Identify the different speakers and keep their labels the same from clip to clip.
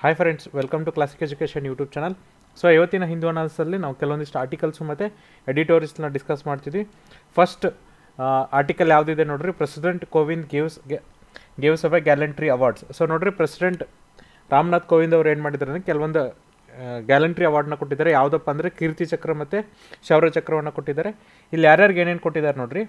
Speaker 1: hi friends welcome to classic education YouTube channel so ಇವತ್ತಿನ ಹಿಂದೂ ಅನಾಲಿಸಲ್ಲಿ ನಾವು ಕೆಲವೊಂದಿಷ್ಟು ಆರ್ಟಿಕಲ್ಸು ಮತ್ತು ಎಡಿಟೋರಿಯಲ್ಸ್ನ ಡಿಸ್ಕಸ್ ಮಾಡ್ತಿದ್ವಿ ಫಸ್ಟ್ ಆರ್ಟಿಕಲ್ ಯಾವುದಿದೆ ನೋಡ್ರಿ president Kovind gives gives away gallantry awards so ನೋಡ್ರಿ ಪ್ರೆಸಿಡೆಂಟ್ ರಾಮನಾಥ್ ಕೋವಿಂದ್ ಅವ್ರು ಏನು ಮಾಡಿದ್ದಾರೆ ಅಂದರೆ ಕೆಲವೊಂದು ಗ್ಯಾಲೆಂಟ್ರಿ ಅವಾರ್ಡ್ನ ಕೊಟ್ಟಿದ್ದಾರೆ ಯಾವುದಪ್ಪ ಅಂದರೆ ಕೀರ್ತಿ ಚಕ್ರ ಮತ್ತು ಶೌರ್ಯ ಚಕ್ರವನ್ನು ಕೊಟ್ಟಿದ್ದಾರೆ ಇಲ್ಲಿ ಯಾರ್ಯಾರಿಗೆ ಏನೇನು ಕೊಟ್ಟಿದ್ದಾರೆ ನೋಡ್ರಿ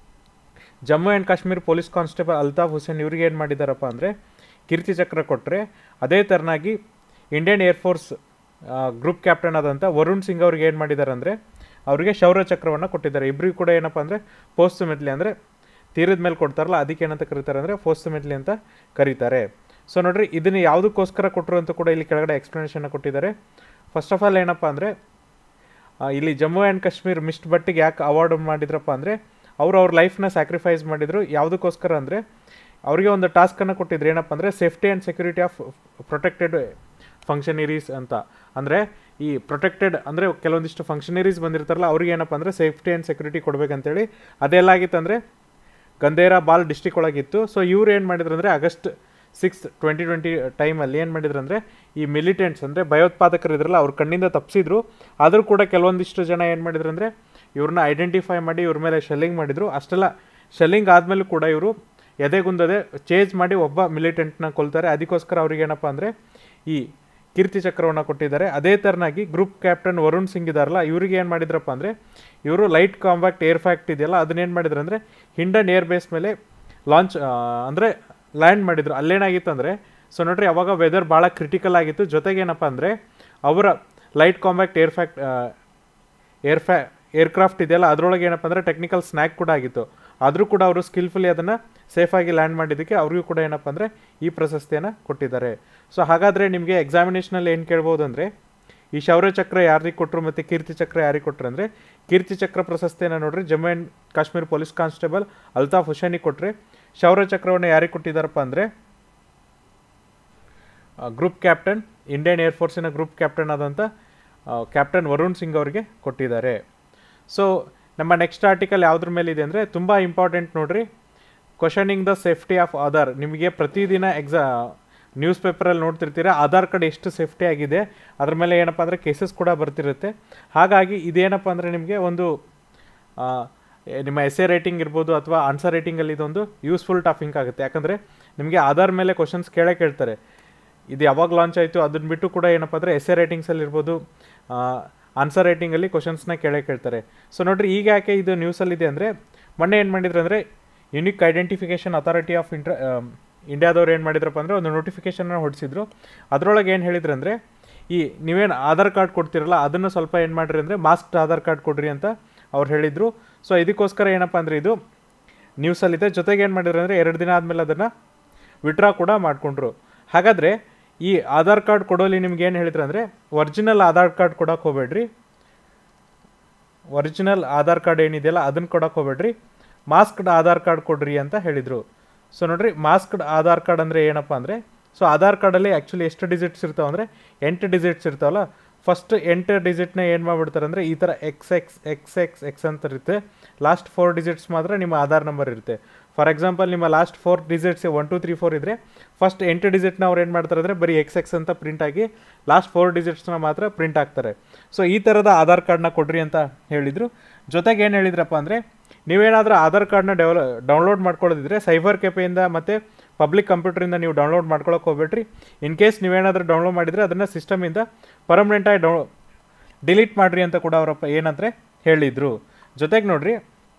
Speaker 1: Jammu and Kashmir police constable Altaf Hussain ಇವ್ರಿಗೆ ಏನು ಮಾಡಿದಾರಪ್ಪ ಅಂದರೆ ಕೀರ್ತಿ ಚಕ್ರ ಕೊಟ್ಟರೆ ಅದೇ ಥರನಾಗಿ ಇಂಡಿಯನ್ ಏರ್ಫೋರ್ಸ್ ಗ್ರೂಪ್ ಕ್ಯಾಪ್ಟನ್ ಆದಂಥ ವರುಣ್ ಸಿಂಗ್ ಅವ್ರಿಗೆ ಏನು ಮಾಡಿದ್ದಾರೆ ಅಂದರೆ ಅವರಿಗೆ ಶೌರ್ಯ ಚಕ್ರವನ್ನು ಕೊಟ್ಟಿದ್ದಾರೆ ಇಬ್ಬರಿಗೂ ಕೂಡ ಏನಪ್ಪ ಅಂದರೆ ಪೋಸ್ಟ್ ಮೆಟ್ಲಿ ಅಂದರೆ ತೀರದ ಮೇಲೆ ಕೊಡ್ತಾರಲ್ಲ ಅದಕ್ಕೆ ಏನಂತ ಕರೀತಾರೆ ಅಂದರೆ ಪೋಸ್ಟ್ ಮೆಟ್ಲಿ ಅಂತ ಕರೀತಾರೆ ಸೊ ನೋಡ್ರಿ ಇದನ್ನು ಯಾವುದಕ್ಕೋಸ್ಕರ ಕೊಟ್ಟರು ಅಂತ ಕೂಡ ಇಲ್ಲಿ ಕೆಳಗಡೆ ಎಕ್ಸ್ಪ್ಲನೇಷನ್ ಕೊಟ್ಟಿದ್ದಾರೆ ಫಸ್ಟ್ ಆಫ್ ಆಲ್ ಏನಪ್ಪ ಅಂದರೆ ಇಲ್ಲಿ ಜಮ್ಮು ಆ್ಯಂಡ್ ಕಾಶ್ಮೀರ್ ಮಿಸ್ಟ್ ಬಟ್ಟಿಗೆ ಯಾಕೆ ಅವಾರ್ಡ್ ಮಾಡಿದ್ರಪ್ಪ ಅಂದರೆ ಅವರು ಅವ್ರ ಲೈಫ್ನ ಸ್ಯಾಕ್ರಿಫೈಸ್ ಮಾಡಿದರು ಯಾವುದಕ್ಕೋಸ್ಕರ ಅಂದರೆ ಅವರಿಗೆ ಒಂದು ಟಾಸ್ಕನ್ನು ಕೊಟ್ಟಿದ್ರು ಏನಪ್ಪ ಅಂದರೆ safety and security of protected functionaries ಅಂತ ಅಂದರೆ ಈ ಪ್ರೊಟೆಕ್ಟೆಡ್ ಅಂದರೆ ಕೆಲವೊಂದಿಷ್ಟು ಫಂಕ್ಷನರೀಸ್ ಬಂದಿರ್ತಾರಲ್ಲ ಅವ್ರಿಗೆ ಏನಪ್ಪ ಅಂದರೆ ಸೇಫ್ಟಿ ಆ್ಯಂಡ್ ಸೆಕ್ಯೂರಿಟಿ ಕೊಡಬೇಕಂತೇಳಿ ಅದೆಲ್ಲಾಗಿತ್ತು ಅಂದರೆ ಗಂಧೇರ ಬಾಲ್ ಡಿಸ್ಟಿಕ್ ಒಳಗಿತ್ತು ಸೊ ಇವ್ರು ಏನು ಮಾಡಿದ್ರು ಅಂದರೆ ಆಗಸ್ಟ್ ಸಿಕ್ಸ್ ಟ್ವೆಂಟಿ ಟ್ವೆಂಟಿ ಟೈಮಲ್ಲಿ ಏನು ಮಾಡಿದ್ರು ಅಂದರೆ ಈ ಮಿಲಿಟೆಂಟ್ಸ್ ಅಂದರೆ ಭಯೋತ್ಪಾದಕರು ಇದ್ರಲ್ಲ ಅವ್ರ ಕಣ್ಣಿಂದ ತಪ್ಪಿಸಿದ್ರು ಆದರೂ ಕೂಡ ಕೆಲವೊಂದಿಷ್ಟು ಜನ ಏನು ಮಾಡಿದ್ರು ಅಂದರೆ ಇವ್ರನ್ನ ಐಡೆಂಟಿಫೈ ಮಾಡಿ ಇವ್ರ ಮೇಲೆ ಶೆಲ್ಲಿಂಗ್ ಮಾಡಿದರು ಅಷ್ಟೆಲ್ಲ ಶೆಲ್ಲಿಂಗ್ ಆದಮೇಲೂ ಕೂಡ ಇವರು ಎದೆಗುಂದದೆ ಚೇಂಜ್ ಮಾಡಿ ಒಬ್ಬ ಮಿಲಿಟೆಂಟ್ನ ಕೊಲ್ತಾರೆ ಅದಕ್ಕೋಸ್ಕರ ಅವ್ರಿಗೆ ಏನಪ್ಪ ಅಂದರೆ ಈ ಕೀರ್ತಿ ಚಕ್ರವನ್ನು ಕೊಟ್ಟಿದ್ದಾರೆ ಅದೇ ಥರನಾಗಿ ಗ್ರೂಪ್ ಕ್ಯಾಪ್ಟನ್ ವರುಣ್ ಸಿಂಗ್ ಇದಾರಲ್ಲ ಇವ್ರಿಗೆ ಏನು ಮಾಡಿದ್ರಪ್ಪ ಅಂದರೆ ಇವರು ಲೈಟ್ ಕಾಂಬ್ಯಾಕ್ಟ್ ಏರ್ ಫ್ಯಾಕ್ಟ್ ಇದೆಯಲ್ಲ ಅದನ್ನೇನು ಮಾಡಿದ್ರು ಅಂದರೆ ಹಿಂಡನ್ ಏರ್ ಬೇಸ್ ಮೇಲೆ ಲಾಂಚ್ ಅಂದರೆ ಲ್ಯಾಂಡ್ ಮಾಡಿದರು ಅಲ್ಲೇನಾಗಿತ್ತು ಅಂದರೆ ಸೊ ನೋಡ್ರಿ ಅವಾಗ ವೆದರ್ ಭಾಳ ಕ್ರಿಟಿಕಲ್ ಆಗಿತ್ತು ಜೊತೆಗೆ ಏನಪ್ಪ ಅಂದರೆ ಅವರ light combat air fact air ಫ್ಯಾ ಏರ್ಕ್ರಾಫ್ಟ್ ಇದೆಯಲ್ಲ ಅದರೊಳಗೆ ಏನಪ್ಪ ಅಂದರೆ ಟೆಕ್ನಿಕಲ್ ಸ್ನ್ಯಾಕ್ ಕೂಡ ಆಗಿತ್ತು ಆದರೂ ಕೂಡ ಅವರು ಸ್ಕಿಲ್ಫುಲಿ ಅದನ್ನು ಸೇಫಾಗಿ ಲ್ಯಾಂಡ್ ಮಾಡಿದ್ದಕ್ಕೆ ಅವ್ರಿಗೂ ಕೂಡ ಏನಪ್ಪ ಅಂದರೆ ಈ ಪ್ರಶಸ್ತಿಯನ್ನು ಕೊಟ್ಟಿದ್ದಾರೆ ಸೊ ಹಾಗಾದರೆ ನಿಮಗೆ ಎಕ್ಸಾಮಿನೇಷನಲ್ಲಿ ಏನು ಕೇಳ್ಬೋದು ಅಂದರೆ ಈ ಶೌರ್ಯ ಚಕ್ರ ಯಾರಿಗೆ ಕೊಟ್ಟರು ಮತ್ತು ಕೀರ್ತಿ ಚಕ್ರ ಯಾರಿಗೆ ಕೊಟ್ಟರು ಅಂದರೆ ಕೀರ್ತಿ ಚಕ್ರ ಪ್ರಶಸ್ತಿಯನ್ನು ನೋಡ್ರಿ Jammu and Kashmir police constable Altaf ಹುಸೇನಿಗೆ ಕೊಟ್ಟರೆ ಶೌರ್ಯ ಚಕ್ರವನ್ನು ಯಾರಿಗೆ ಕೊಟ್ಟಿದ್ದಾರಪ್ಪ ಅಂದರೆ ಗ್ರೂಪ್ ಕ್ಯಾಪ್ಟನ್ ಇಂಡಿಯನ್ ಏರ್ಫೋರ್ಸಿನ ಗ್ರೂಪ್ ಕ್ಯಾಪ್ಟನ್ ಆದಂಥ ಕ್ಯಾಪ್ಟನ್ ವರುಣ್ ಸಿಂಗ್ ಅವರಿಗೆ ಕೊಟ್ಟಿದ್ದಾರೆ ಸೊ ನಮ್ಮ ನೆಕ್ಸ್ಟ್ ಆರ್ಟಿಕಲ್ ಯಾವುದ್ರ ಮೇಲೆ ಇದೆ ಅಂದರೆ ತುಂಬ ಇಂಪಾರ್ಟೆಂಟ್ ನೋಡ್ರಿ questioning the safety of Aadhaar ನಿಮಗೆ ಪ್ರತಿದಿನ ಎಕ್ಸಾ ನ್ಯೂಸ್ ಪೇಪರಲ್ಲಿ ನೋಡ್ತಿರ್ತೀರ ಆಧಾರ್ ಕಾರ್ಡ್ ಎಷ್ಟು ಸೇಫ್ಟಿ ಆಗಿದೆ ಅದ್ರ ಮೇಲೆ ಏನಪ್ಪ ಅಂದರೆ ಕೇಸಸ್ ಕೂಡ ಬರ್ತಿರುತ್ತೆ ಹಾಗಾಗಿ ಇದೇನಪ್ಪ ಅಂದರೆ ನಿಮಗೆ ಒಂದು ನಿಮ್ಮ ಎಸ್ ಎ ರೇಟಿಂಗ್ ಇರ್ಬೋದು ಅಥವಾ ಆನ್ಸರ್ ರೇಟಿಂಗಲ್ಲಿ ಇದೊಂದು ಯೂಸ್ಫುಲ್ ಟಾಪಿಂಗ್ ಆಗುತ್ತೆ ಯಾಕಂದರೆ ನಿಮಗೆ ಆಧಾರ್ ಮೇಲೆ ಕ್ವಶನ್ಸ್ ಕೇಳೇ ಕೇಳ್ತಾರೆ ಇದು ಯಾವಾಗ ಲಾಂಚ್ ಆಯಿತು ಅದನ್ನ ಬಿಟ್ಟು ಕೂಡ ಏನಪ್ಪ ಅಂದರೆ ಎಸ್ ಎ ರೇಟಿಂಗ್ಸಲ್ಲಿ ಇರ್ಬೋದು ಆನ್ಸರ್ ರೇಟಿಂಗಲ್ಲಿ ಕ್ವಶನ್ಸ್ನ ಕೇಳೇ ಕೇಳ್ತಾರೆ ಸೊ ನೋಡ್ರಿ ಈಗ ಯಾಕೆ ಇದು ನ್ಯೂಸಲ್ಲಿದೆ ಅಂದರೆ ಮೊನ್ನೆ ಏನು ಮಾಡಿದ್ರು ಅಂದರೆ ಯುನಿಕ್ ಐಡೆಂಟಿಫಿಕೇಷನ್ ಅಥಾರಿಟಿ ಆಫ್ ಇಂಟ್ರ ಇಂಡಿಯಾದವ್ರು ಏನು ಮಾಡಿದ್ರಪ್ಪ ಅಂದರೆ ಒಂದು ನೋಟಿಫಿಕೇಷನ್ನ ಹೊಡಿಸಿದ್ರು ಅದರೊಳಗೆ ಏನು ಹೇಳಿದ್ರು ಅಂದರೆ ಈ ನೀವೇನು ಆಧಾರ್ ಕಾರ್ಡ್ ಕೊಡ್ತಿರಲ್ಲ ಅದನ್ನು ಸ್ವಲ್ಪ ಏನು ಮಾಡಿರಿ ಅಂದರೆ ಮಾಸ್ಕ್ಡ್ ಆಧಾರ್ ಕಾರ್ಡ್ ಕೊಡ್ರಿ ಅಂತ ಅವ್ರು ಹೇಳಿದರು ಸೊ ಇದಕ್ಕೋಸ್ಕರ ಏನಪ್ಪ ಅಂದರೆ ಇದು ನ್ಯೂಸಲ್ಲಿದೆ ಜೊತೆಗೆ ಏನು ಮಾಡಿದ್ರು ಅಂದರೆ ಎರಡು ದಿನ ಆದಮೇಲೆ ಅದನ್ನು ವಿಡ್ರಾ ಕೂಡ ಮಾಡಿಕೊಂಡ್ರು ಹಾಗಾದರೆ ಈ ಆಧಾರ್ ಕಾರ್ಡ್ ಕೊಡೋಲಿ ನಿಮ್ಗೆ ಏನು ಹೇಳಿದ್ರು ಅಂದರೆ ಒರಿಜಿನಲ್ ಆಧಾರ್ ಕಾರ್ಡ್ ಕೊಡೋಕೆ ಹೋಗ್ಬೇಡ್ರಿ ಒರಿಜಿನಲ್ ಆಧಾರ್ ಕಾರ್ಡ್ ಏನಿದೆಯಲ್ಲ ಅದನ್ನು ಕೊಡೋಕೆ ಹೋಗ್ಬೇಡ್ರಿ ಮಾಸ್ಕ್ಡ್ ಆಧಾರ್ ಕಾರ್ಡ್ ಕೊಡ್ರಿ ಅಂತ ಹೇಳಿದರು ಸೊ ನೋಡ್ರಿ ಮಾಸ್ಕ್ಡ್ ಆಧಾರ್ ಕಾರ್ಡ್ ಅಂದರೆ ಏನಪ್ಪ ಅಂದರೆ ಸೊ ಆಧಾರ್ ಕಾರ್ಡಲ್ಲಿ ಆ್ಯಕ್ಚುಲಿ ಎಷ್ಟು ಡಿಜಿಟ್ಸ್ ಇರ್ತಾವೆ ಅಂದರೆ ಎಂಟು ಡಿಜಿಟ್ಸ್ ಇರ್ತಾವಲ್ಲ ಫಸ್ಟ್ ಎಂಟು ಡಿಜಿಟ್ನ ಏನು ಮಾಡಿಬಿಡ್ತಾರೆ ಅಂದರೆ ಈ ಥರ X X X X X ಅಂತ ಇರುತ್ತೆ ಲಾಸ್ಟ್ ಫೋರ್ ಡಿಜಿಟ್ಸ್ ಮಾತ್ರ ನಿಮ್ಮ ಆಧಾರ್ ನಂಬರ್ ಇರುತ್ತೆ ಫಾರ್ ಎಕ್ಸಾಂಪಲ್ ನಿಮ್ಮ last four digits one two three four ಇದ್ದರೆ ಫಸ್ಟ್ ಎಂಟು ಡಿಜಿಟ್ನ ಅವ್ರು ಏನು ಮಾಡ್ತಾರೆ ಅಂದರೆ ಬರೀ ಎಕ್ಸ್ ಎಕ್ಸ್ ಅಂತ ಪ್ರಿಂಟ್ ಆಗಿ ಲಾಸ್ಟ್ ಫೋರ್ ಡಿಜಿಟ್ಸ್ನ ಮಾತ್ರ ಪ್ರಿಂಟ್ ಆಗ್ತಾರೆ ಸೊ ಈ ಥರದ ಆಧಾರ್ ಕಾರ್ಡ್ನ ಕೊಡ್ರಿ ಅಂತ ಹೇಳಿದರು ಜೊತೆಗೆ ಏನು ಹೇಳಿದ್ರಪ್ಪ ಅಂದರೆ ನೀವೇನಾದರೂ ಆಧಾರ್ ಕಾರ್ಡ್ನ ಡೆವಲ ಡೌನ್ಲೋಡ್ ಮಾಡ್ಕೊಳ್ಳೋದಿದ್ರೆ ಸೈಬರ್ ಕೆಪೆಯಿಂದ ಮತ್ತು ಪಬ್ಲಿಕ್ ಕಂಪ್ಯೂಟರಿಂದ ನೀವು ಡೌನ್ಲೋಡ್ ಮಾಡ್ಕೊಳಕ್ಕೆ ಹೋಗ್ಬೇಡ್ರಿ ಇನ್ ಕೇಸ್ ನೀವೇನಾದರೂ ಡೌನ್ಲೋಡ್ ಮಾಡಿದರೆ ಅದನ್ನು ಸಿಸ್ಟಮಿಂದ ಪರ್ಮನೆಂಟಾಗಿ ಡೌ ಡಿಲೀಟ್ ಮಾಡಿರಿ ಅಂತ ಕೂಡ ಅವರಪ್ಪ ಏನಂದರೆ ಹೇಳಿದರು ಜೊತೆಗೆ ನೋಡ್ರಿ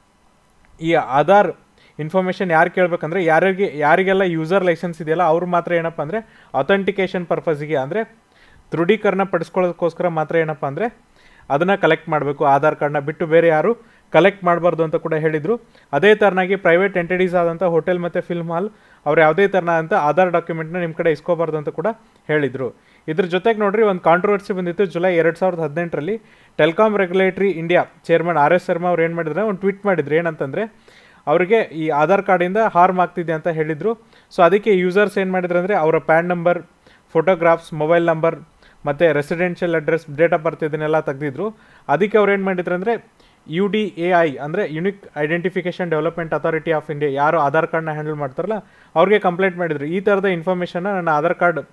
Speaker 1: ಈ ಆಧಾರ್ ಇನ್ಫಾರ್ಮೇಷನ್ ಯಾರು ಕೇಳಬೇಕಂದ್ರೆ ಯಾರಿಗೆ ಯಾರಿಗೆಲ್ಲ ಯೂಸರ್ ಲೈಸೆನ್ಸ್ ಇದೆಯಲ್ಲ ಅವ್ರು ಮಾತ್ರ ಏನಪ್ಪ ಅಂದರೆ ಅಥೆಂಟಿಕೇಷನ್ ಪರ್ಪಸ್ಗೆ ಅಂದರೆ ದೃಢೀಕರಣ ಪಡಿಸ್ಕೊಳ್ಳೋದಕ್ಕೋಸ್ಕರ ಮಾತ್ರ ಏನಪ್ಪ ಅಂದರೆ ಅದನ್ನು ಕಲೆಕ್ಟ್ ಮಾಡಬೇಕು ಆಧಾರ್ ಕಾರ್ಡ್ನ ಬಿಟ್ಟು ಬೇರೆ ಯಾರು ಕಲೆಕ್ಟ್ ಮಾಡಬಾರ್ದು ಅಂತ ಕೂಡ ಹೇಳಿದರು ಅದೇ ಥರನಾಗಿ ಪ್ರೈವೇಟ್ ಎಂಟಿಟೀಸ್ ಆದಂಥ ಹೋಟೆಲ್ ಮತ್ತು ಫಿಲ್ಮ್ ಹಾಲ್ ಅವ್ರು ಯಾವುದೇ ಥರನಾದಂಥ ಆಧಾರ್ ಡಾಕ್ಯುಮೆಂಟ್ನ ನಿಮ್ಮ ಕಡೆ ಇಸ್ಕೋಬಾರ್ದು ಅಂತ ಕೂಡ ಹೇಳಿದರು ಇದ್ರ ಜೊತೆಗೆ ನೋಡ್ರಿ ಒಂದು ಕಾಂಟ್ರವರ್ಸಿ ಬಂದಿತ್ತು ಜುಲೈ ಎರಡು ಸಾವಿರದ ಹದಿನೆಂಟರಲ್ಲಿ telecom regulatory India chairman R S Sharma ಅವ್ರು ಏನು ಮಾಡಿದ್ರೆ ಒಂದು ಟ್ವೀಟ್ ಮಾಡಿದ್ರು ಏನಂತಂದರೆ ಅವರಿಗೆ ಈ ಆಧಾರ್ ಕಾರ್ಡಿಂದ ಹಾರ್ಮ್ ಆಗ್ತಿದೆ ಅಂತ ಹೇಳಿದರು ಸೊ ಅದಕ್ಕೆ ಯೂಸರ್ಸ್ ಏನು ಮಾಡಿದ್ರು ಅಂದರೆ ಅವರ PAN number photographs mobile number ಮತ್ತು residential address date of birth ಇದನ್ನೆಲ್ಲ ತೆಗೆದಿದ್ರು ಅದಕ್ಕೆ ಅವ್ರು ಏನು ಮಾಡಿದ್ರು ಅಂದರೆ ಯು ಡಿ ಎ ಐ ಅಂದರೆ unique identification development authority of India ಯಾರು ಆಧಾರ್ ಕಾರ್ಡ್ನ ಹ್ಯಾಂಡಲ್ ಮಾಡ್ತಾರಲ್ಲ ಅವ್ರಿಗೆ ಕಂಪ್ಲೇಂಟ್ ಮಾಡಿದ್ರು ಈ ಥರದ ಇನ್ಫಾರ್ಮೇಷನ್ನ ನನ್ನ ಆಧಾರ್ ಕಾರ್ಡ್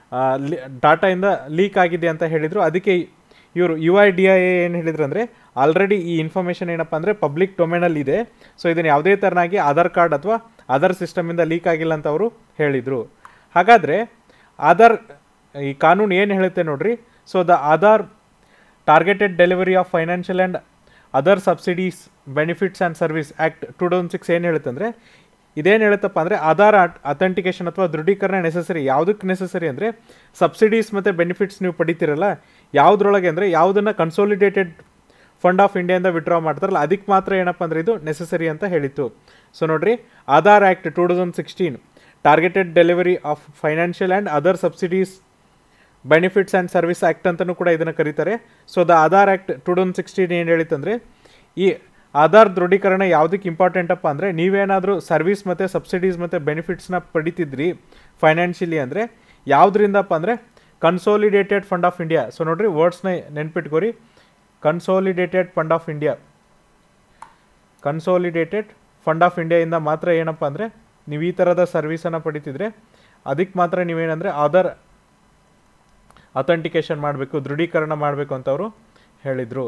Speaker 1: ಡಾಟಾಯಿಂದ ಲೀಕ್ ಆಗಿದೆ ಅಂತ ಹೇಳಿದರು ಅದಕ್ಕೆ ಇವರು ಯು ಐ ಡಿ ಐ ಏನು ಹೇಳಿದ್ರು ಅಂದರೆ ಆಲ್ರೆಡಿ ಈ ಇನ್ಫಾರ್ಮೇಷನ್ ಏನಪ್ಪ ಅಂದರೆ ಪಬ್ಲಿಕ್ ಡೊಮೇನಲ್ಲಿ ಇದೆ ಸೊ ಇದನ್ನು ಯಾವುದೇ ಥರನಾಗಿ ಆಧಾರ್ ಕಾರ್ಡ್ ಅಥವಾ ಆಧಾರ್ ಸಿಸ್ಟಮಿಂದ ಲೀಕ್ ಆಗಿಲ್ಲ ಅಂತ ಅವರು ಹೇಳಿದರು ಹಾಗಾದರೆ ಆಧಾರ್ ಈ ಕಾನೂನು ಏನು ಹೇಳುತ್ತೆ ನೋಡ್ರಿ so the Aadhaar targeted delivery of financial and other subsidies benefits and service act two thousand six ಏನು ಹೇಳುತ್ತೆ ಅಂದರೆ ಇದೇನು ಹೇಳುತ್ತಪ್ಪ ಅಂದರೆ ಆಧಾರ್ ಅಥೆಂಟಿಕೇಶನ್ ಅಥವಾ ದೃಢೀಕರಣ ನೆಸಸರಿ ಯಾವುದಕ್ಕೆ ನೆಸಸರಿ ಅಂದರೆ ಸಬ್ಸಿಡೀಸ್ ಮತ್ತು ಬೆನಿಫಿಟ್ಸ್ ನೀವು ಪಡಿತೀರಲ್ಲ ಯಾವುದ್ರೊಳಗೆ ಅಂದರೆ ಯಾವುದನ್ನು ಕನ್ಸೋಲಿಡೇಟೆಡ್ ಫಂಡ್ ಆಫ್ ಇಂಡಿಯಾದಿಂದ ವಿಡ್ರಾ ಮಾಡ್ತಾರಲ್ಲ ಅದಕ್ಕೆ ಮಾತ್ರ ಏನಪ್ಪ ಅಂದರೆ ಇದು ನೆಸಸರಿ ಅಂತ ಹೇಳಿತ್ತು ಸೊ ನೋಡ್ರಿ Aadhaar act two thousand sixteen targeted delivery of financial and other subsidies benefits and service act ಅಂತಲೂ ಕೂಡ ಇದನ್ನು ಕರೀತಾರೆ so the Aadhaar act two thousand sixteen ಏನು ಹೇಳಿತ್ತಂದರೆ ಈ ಆಧಾರ್ ದೃಢೀಕರಣ ಯಾವುದಕ್ಕೆ ಇಂಪಾರ್ಟೆಂಟಪ್ಪ ಅಂದರೆ ನೀವೇನಾದರೂ ಸರ್ವಿಸ್ ಮತ್ತು ಸಬ್ಸಿಡೀಸ್ ಮತ್ತು ಬೆನಿಫಿಟ್ಸ್ನ ಪಡಿತಿದ್ರಿ ಫೈನಾನ್ಷಿಯಲಿ ಅಂದರೆ ಯಾವುದರಿಂದಪ್ಪ ಅಂದರೆ consolidated fund of India so ನೋಡ್ರಿ ವರ್ಡ್ಸ್ನ ನೆನ್ಪಿಟ್ಕೋರಿ consolidated fund of India consolidated fund of ಇಂಡಿಯಾಯಿಂದ ಮಾತ್ರ ಏನಪ್ಪ ಅಂದರೆ ನೀವು ಈ ಥರದ ಸರ್ವಿಸನ್ನು ಪಡಿತಿದ್ರೆ ಅದಕ್ಕೆ ಮಾತ್ರ ನೀವೇನಂದರೆ ಆಧಾರ್ ಅಥೆಂಟಿಕೇಶನ್ ಮಾಡಬೇಕು ದೃಢೀಕರಣ ಮಾಡಬೇಕು ಅಂತ ಅವರು ಹೇಳಿದರು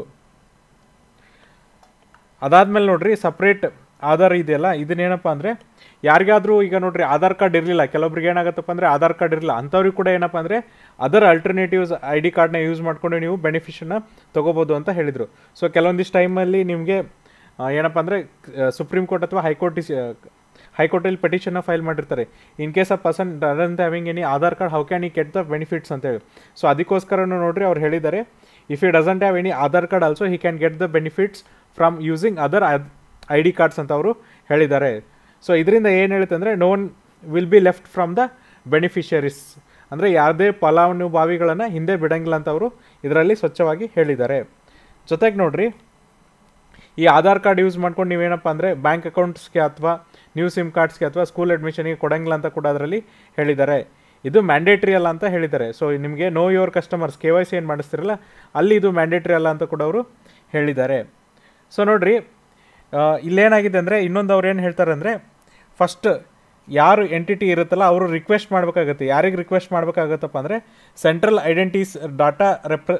Speaker 1: ಅದಾದ್ಮೇಲೆ ನೋಡ್ರಿ ಸಪ್ರೇಟ್ ಆಧಾರ್ ಇದೆಯಲ್ಲ ಇದನ್ನೇನಪ್ಪ ಅಂದರೆ ಯಾರಿಗಾದ್ರೂ ಈಗ ನೋಡ್ರಿ ಆಧಾರ್ ಕಾರ್ಡ್ ಇರಲಿಲ್ಲ ಕೆಲವೊಬ್ರಿಗೆ ಏನಾಗುತ್ತಪ್ಪ ಅಂದರೆ ಆಧಾರ್ ಕಾರ್ಡ್ ಇರಲಿಲ್ಲ ಅಂಥವ್ರಿಗೆ ಕೂಡ ಏನಪ್ಪ ಅಂದರೆ ಅದರ್ ಅಲ್ಟರ್ನೇಟಿವ್ಸ್ ಐ ಡಿ ಕಾರ್ಡ್ನ ಯೂಸ್ ಮಾಡಿಕೊಂಡು ನೀವು ಬೆನಿಫಿಷನ್ನ ತೊಗೋಬೋದು ಅಂತ ಹೇಳಿದರು ಸೊ ಕೆಲವೊಂದಿಷ್ಟು ಟೈಮಲ್ಲಿ ನಿಮಗೆ ಏನಪ್ಪ ಅಂದರೆ ಸುಪ್ರೀಂ ಕೋರ್ಟ್ ಅಥವಾ ಹೈಕೋರ್ಟ್ ಹೈಕೋರ್ಟಲ್ಲಿ ಪೆಟಿಷನ್ನ ಫೈಲ್ ಮಾಡಿರ್ತಾರೆ in case a person doesn't having any Aadhaar card how can he get the benefits ಅಂತೇಳಿ ಸೊ ಅದಕ್ಕೋಸ್ಕರನೂ ನೋಡ್ರಿ ಅವ್ರು ಹೇಳಿದ್ದಾರೆ if he doesn't have any Aadhaar card also he can get the benefits from using other I D cards ಅಂತ ಅವರು ಹೇಳಿದ್ದಾರೆ so ಇದರಿಂದ ಏನು ಹೇಳುತ್ತೆ ಅಂದರೆ no one will be left from the beneficiaries ಅಂದರೆ ಯಾವುದೇ ಫಲಾನುಭವಿಗಳನ್ನು ಹಿಂದೆ ಬಿಡಂಗಿಲ್ಲ ಅಂತ ಅವರು ಇದರಲ್ಲಿ ಸ್ವಚ್ಛವಾಗಿ ಹೇಳಿದ್ದಾರೆ ಜೊತೆಗೆ ನೋಡ್ರಿ ಈ ಆಧಾರ್ ಕಾರ್ಡ್ ಯೂಸ್ ಮಾಡ್ಕೊಂಡು ನೀವೇನಪ್ಪ ಅಂದರೆ ಬ್ಯಾಂಕ್ ಅಕೌಂಟ್ಸ್ಗೆ ಅಥವಾ ನ್ಯೂ ಸಿಮ್ ಕಾರ್ಡ್ಸ್ಗೆ ಅಥವಾ ಸ್ಕೂಲ್ ಅಡ್ಮಿಷನ್ಗೆ ಕೊಡಂಗಿಲ್ಲ ಅಂತ ಕೂಡ ಅದರಲ್ಲಿ ಹೇಳಿದ್ದಾರೆ ಇದು ಮ್ಯಾಂಡೇಟ್ರಿ ಅಲ್ಲ ಅಂತ ಹೇಳಿದ್ದಾರೆ ಸೊ ನಿಮಗೆ know your customers K Y C ಏನು ಮಾಡಿಸ್ತಿರಲ್ಲ ಅಲ್ಲಿ ಇದು ಮ್ಯಾಂಡೇಟ್ರಿ ಅಲ್ಲ ಅಂತ ಕೂಡ ಅವರು ಹೇಳಿದ್ದಾರೆ ಸೊ ನೋಡ್ರಿ ಇಲ್ಲೇನಾಗಿದೆ ಅಂದರೆ ಇನ್ನೊಂದು ಅವ್ರು ಏನು ಹೇಳ್ತಾರೆ ಅಂದರೆ ಫಸ್ಟ್ ಯಾರು ಎಂಟಿಟಿ ಇರುತ್ತಲ್ಲ ಅವರು ರಿಕ್ವೆಸ್ಟ್ ಮಾಡಬೇಕಾಗತ್ತೆ ಯಾರಿಗೆ ರಿಕ್ವೆಸ್ಟ್ ಮಾಡಬೇಕಾಗತ್ತಪ್ಪ ಅಂದರೆ ಸೆಂಟ್ರಲ್ ಐಡೆಂಟೀಸ್ ಡಾಟಾ ರೆಪ್ರ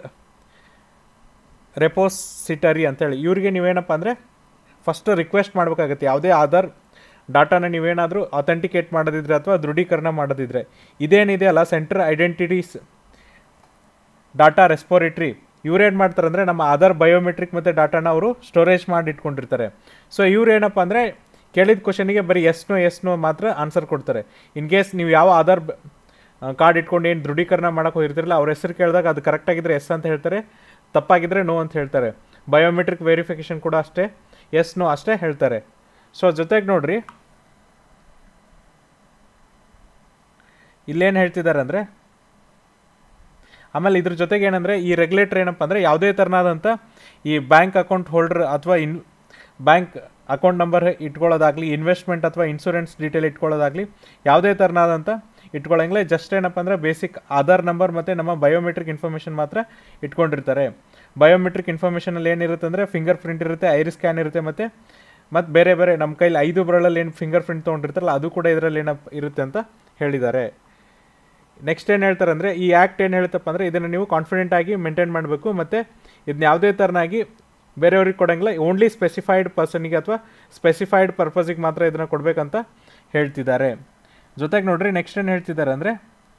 Speaker 1: ರೆಪೋಸಿಟರಿ ಅಂತೇಳಿ ಇವ್ರಿಗೆ ನೀವೇನಪ್ಪ ಅಂದರೆ ಫಸ್ಟ್ ರಿಕ್ವೆಸ್ಟ್ ಮಾಡಬೇಕಾಗತ್ತೆ ಯಾವುದೇ ಆಧಾರ್ ಡಾಟಾನ ನೀವೇನಾದರೂ ಅಥೆಂಟಿಕೇಟ್ ಮಾಡೋದಿದ್ರೆ ಅಥವಾ ದೃಢೀಕರಣ ಮಾಡೋದಿದ್ರೆ ಇದೇನಿದೆ ಅಲ್ಲ ಸೆಂಟ್ರಲ್ ಐಡೆಂಟಿಟೀಸ್ ಡಾಟಾ ರೆಸ್ಪೋರೇಟ್ರಿ ಇವ್ರೇನು ಮಾಡ್ತಾರೆ ಅಂದರೆ ನಮ್ಮ ಆಧಾರ್ ಬಯೋಮೆಟ್ರಿಕ್ ಮತ್ತು ಡಾಟಾನ ಅವರು ಸ್ಟೋರೇಜ್ ಮಾಡಿ ಇಟ್ಕೊಂಡಿರ್ತಾರೆ ಸೊ ಇವ್ರು ಏನಪ್ಪ ಅಂದರೆ ಕೇಳಿದ ಕ್ವಶನಿಗೆ ಬರೀ ಎಸ್ನೋ ಎಸ್ನೋ ಮಾತ್ರ ಆನ್ಸರ್ ಕೊಡ್ತಾರೆ ಇನ್ ಕೇಸ್ ನೀವು ಯಾವ ಆಧಾರ್ ಕಾರ್ಡ್ ಇಟ್ಕೊಂಡು ಏನು ದೃಢೀಕರಣ ಮಾಡೋಕೆ ಹೋಗಿರ್ತಿರಲ್ಲ ಅವ್ರ ಹೆಸರು ಕೇಳಿದಾಗ ಅದು ಕರೆಕ್ಟಾಗಿದ್ದರೆ ಎಸ್ ಅಂತ ಹೇಳ್ತಾರೆ ತಪ್ಪಾಗಿದ್ದರೆ ನೋ ಅಂತ ಹೇಳ್ತಾರೆ ಬಯೋಮೆಟ್ರಿಕ್ ವೆರಿಫಿಕೇಷನ್ ಕೂಡ ಅಷ್ಟೇ ಎಸ್ ನೋ ಅಷ್ಟೇ ಹೇಳ್ತಾರೆ ಸೊ ಜೊತೆಗೆ ನೋಡ್ರಿ ಇಲ್ಲೇನು ಹೇಳ್ತಿದ್ದಾರೆ ಅಂದರೆ ಆಮೇಲೆ ಇದ್ರ ಜೊತೆಗೆ ಏನಂದರೆ ಈ ರೆಗ್ಯುಲೇಟರ್ ಏನಪ್ಪ ಅಂದರೆ ಯಾವುದೇ ಥರನಾದಂಥ ಈ ಬ್ಯಾಂಕ್ ಅಕೌಂಟ್ ಹೋಲ್ಡರ್ ಅಥವಾ ಇನ್ ಬ್ಯಾಂಕ್ ಅಕೌಂಟ್ ನಂಬರ್ ಇಟ್ಕೊಳ್ಳೋದಾಗಲಿ ಇನ್ವೆಸ್ಟ್ಮೆಂಟ್ ಅಥವಾ ಇನ್ಶೂರೆನ್ಸ್ ಡೀಟೇಲ್ ಇಟ್ಕೊಳ್ಳೋದಾಗಲಿ ಯಾವುದೇ ಥರನಾದಂಥ ಇಟ್ಕೊಳ್ಳೋಂಗಿಲ್ಲ ಜಸ್ಟ್ ಏನಪ್ಪ ಅಂದರೆ ಬೇಸಿಕ್ ಆಧಾರ್ ನಂಬರ್ ಮತ್ತು ನಮ್ಮ ಬಯೋಮೆಟ್ರಿಕ್ ಇನ್ಫಾರ್ಮೇಷನ್ ಮಾತ್ರ ಇಟ್ಕೊಂಡಿರ್ತಾರೆ ಬಯೋಮೆಟ್ರಿಕ್ ಇನ್ಫಾರ್ಮೇಷನಲ್ಲಿ ಏನಿರುತ್ತೆ ಅಂದರೆ ಫಿಂಗರ್ ಪ್ರಿಂಟ್ ಇರುತ್ತೆ ಐರಿಸ್ ಸ್ಕ್ಯಾನ್ ಇರುತ್ತೆ ಮತ್ತು ಮತ್ತು ಬೇರೆ ಬೇರೆ ನಮ್ಮ ಕೈಲಿ ಐದು ಬರಳಲ್ಲಿ ಏನು ಫಿಂಗರ್ ಪ್ರಿಂಟ್ ತೊಗೊಂಡಿರ್ತಾರಲ್ಲ ಅದು ಕೂಡ ಇದರಲ್ಲಿ ಏನಪ್ಪ ಇರುತ್ತೆ ಅಂತ ಹೇಳಿದ್ದಾರೆ ನೆಕ್ಸ್ಟ್ ಏನು ಹೇಳ್ತಾರೆ ಅಂದರೆ ಈ ಆ್ಯಕ್ಟ್ ಏನು ಹೇಳುತ್ತಪ್ಪ ಅಂದರೆ ಇದನ್ನು ನೀವು ಕಾನ್ಫಿಡೆಂಟ್ ಆಗಿ ಮೇಂಟೈನ್ ಮಾಡಬೇಕು ಮತ್ತು ಇದನ್ನ ಯಾವುದೇ ಥರನಾಗಿ ಬೇರೆಯವ್ರಿಗೆ ಕೊಡೋಂಗಿಲ್ಲ ಓನ್ಲಿ ಸ್ಪೆಸಿಫೈಡ್ ಪರ್ಸನಿಗೆ ಅಥವಾ ಸ್ಪೆಸಿಫೈಡ್ ಪರ್ಪಸಿಗೆ ಮಾತ್ರ ಇದನ್ನು ಕೊಡಬೇಕಂತ ಹೇಳ್ತಿದ್ದಾರೆ ಜೊತೆಗೆ ನೋಡ್ರಿ ನೆಕ್ಸ್ಟ್ ಏನು ಹೇಳ್ತಿದ್ದಾರೆ ಅಂದರೆ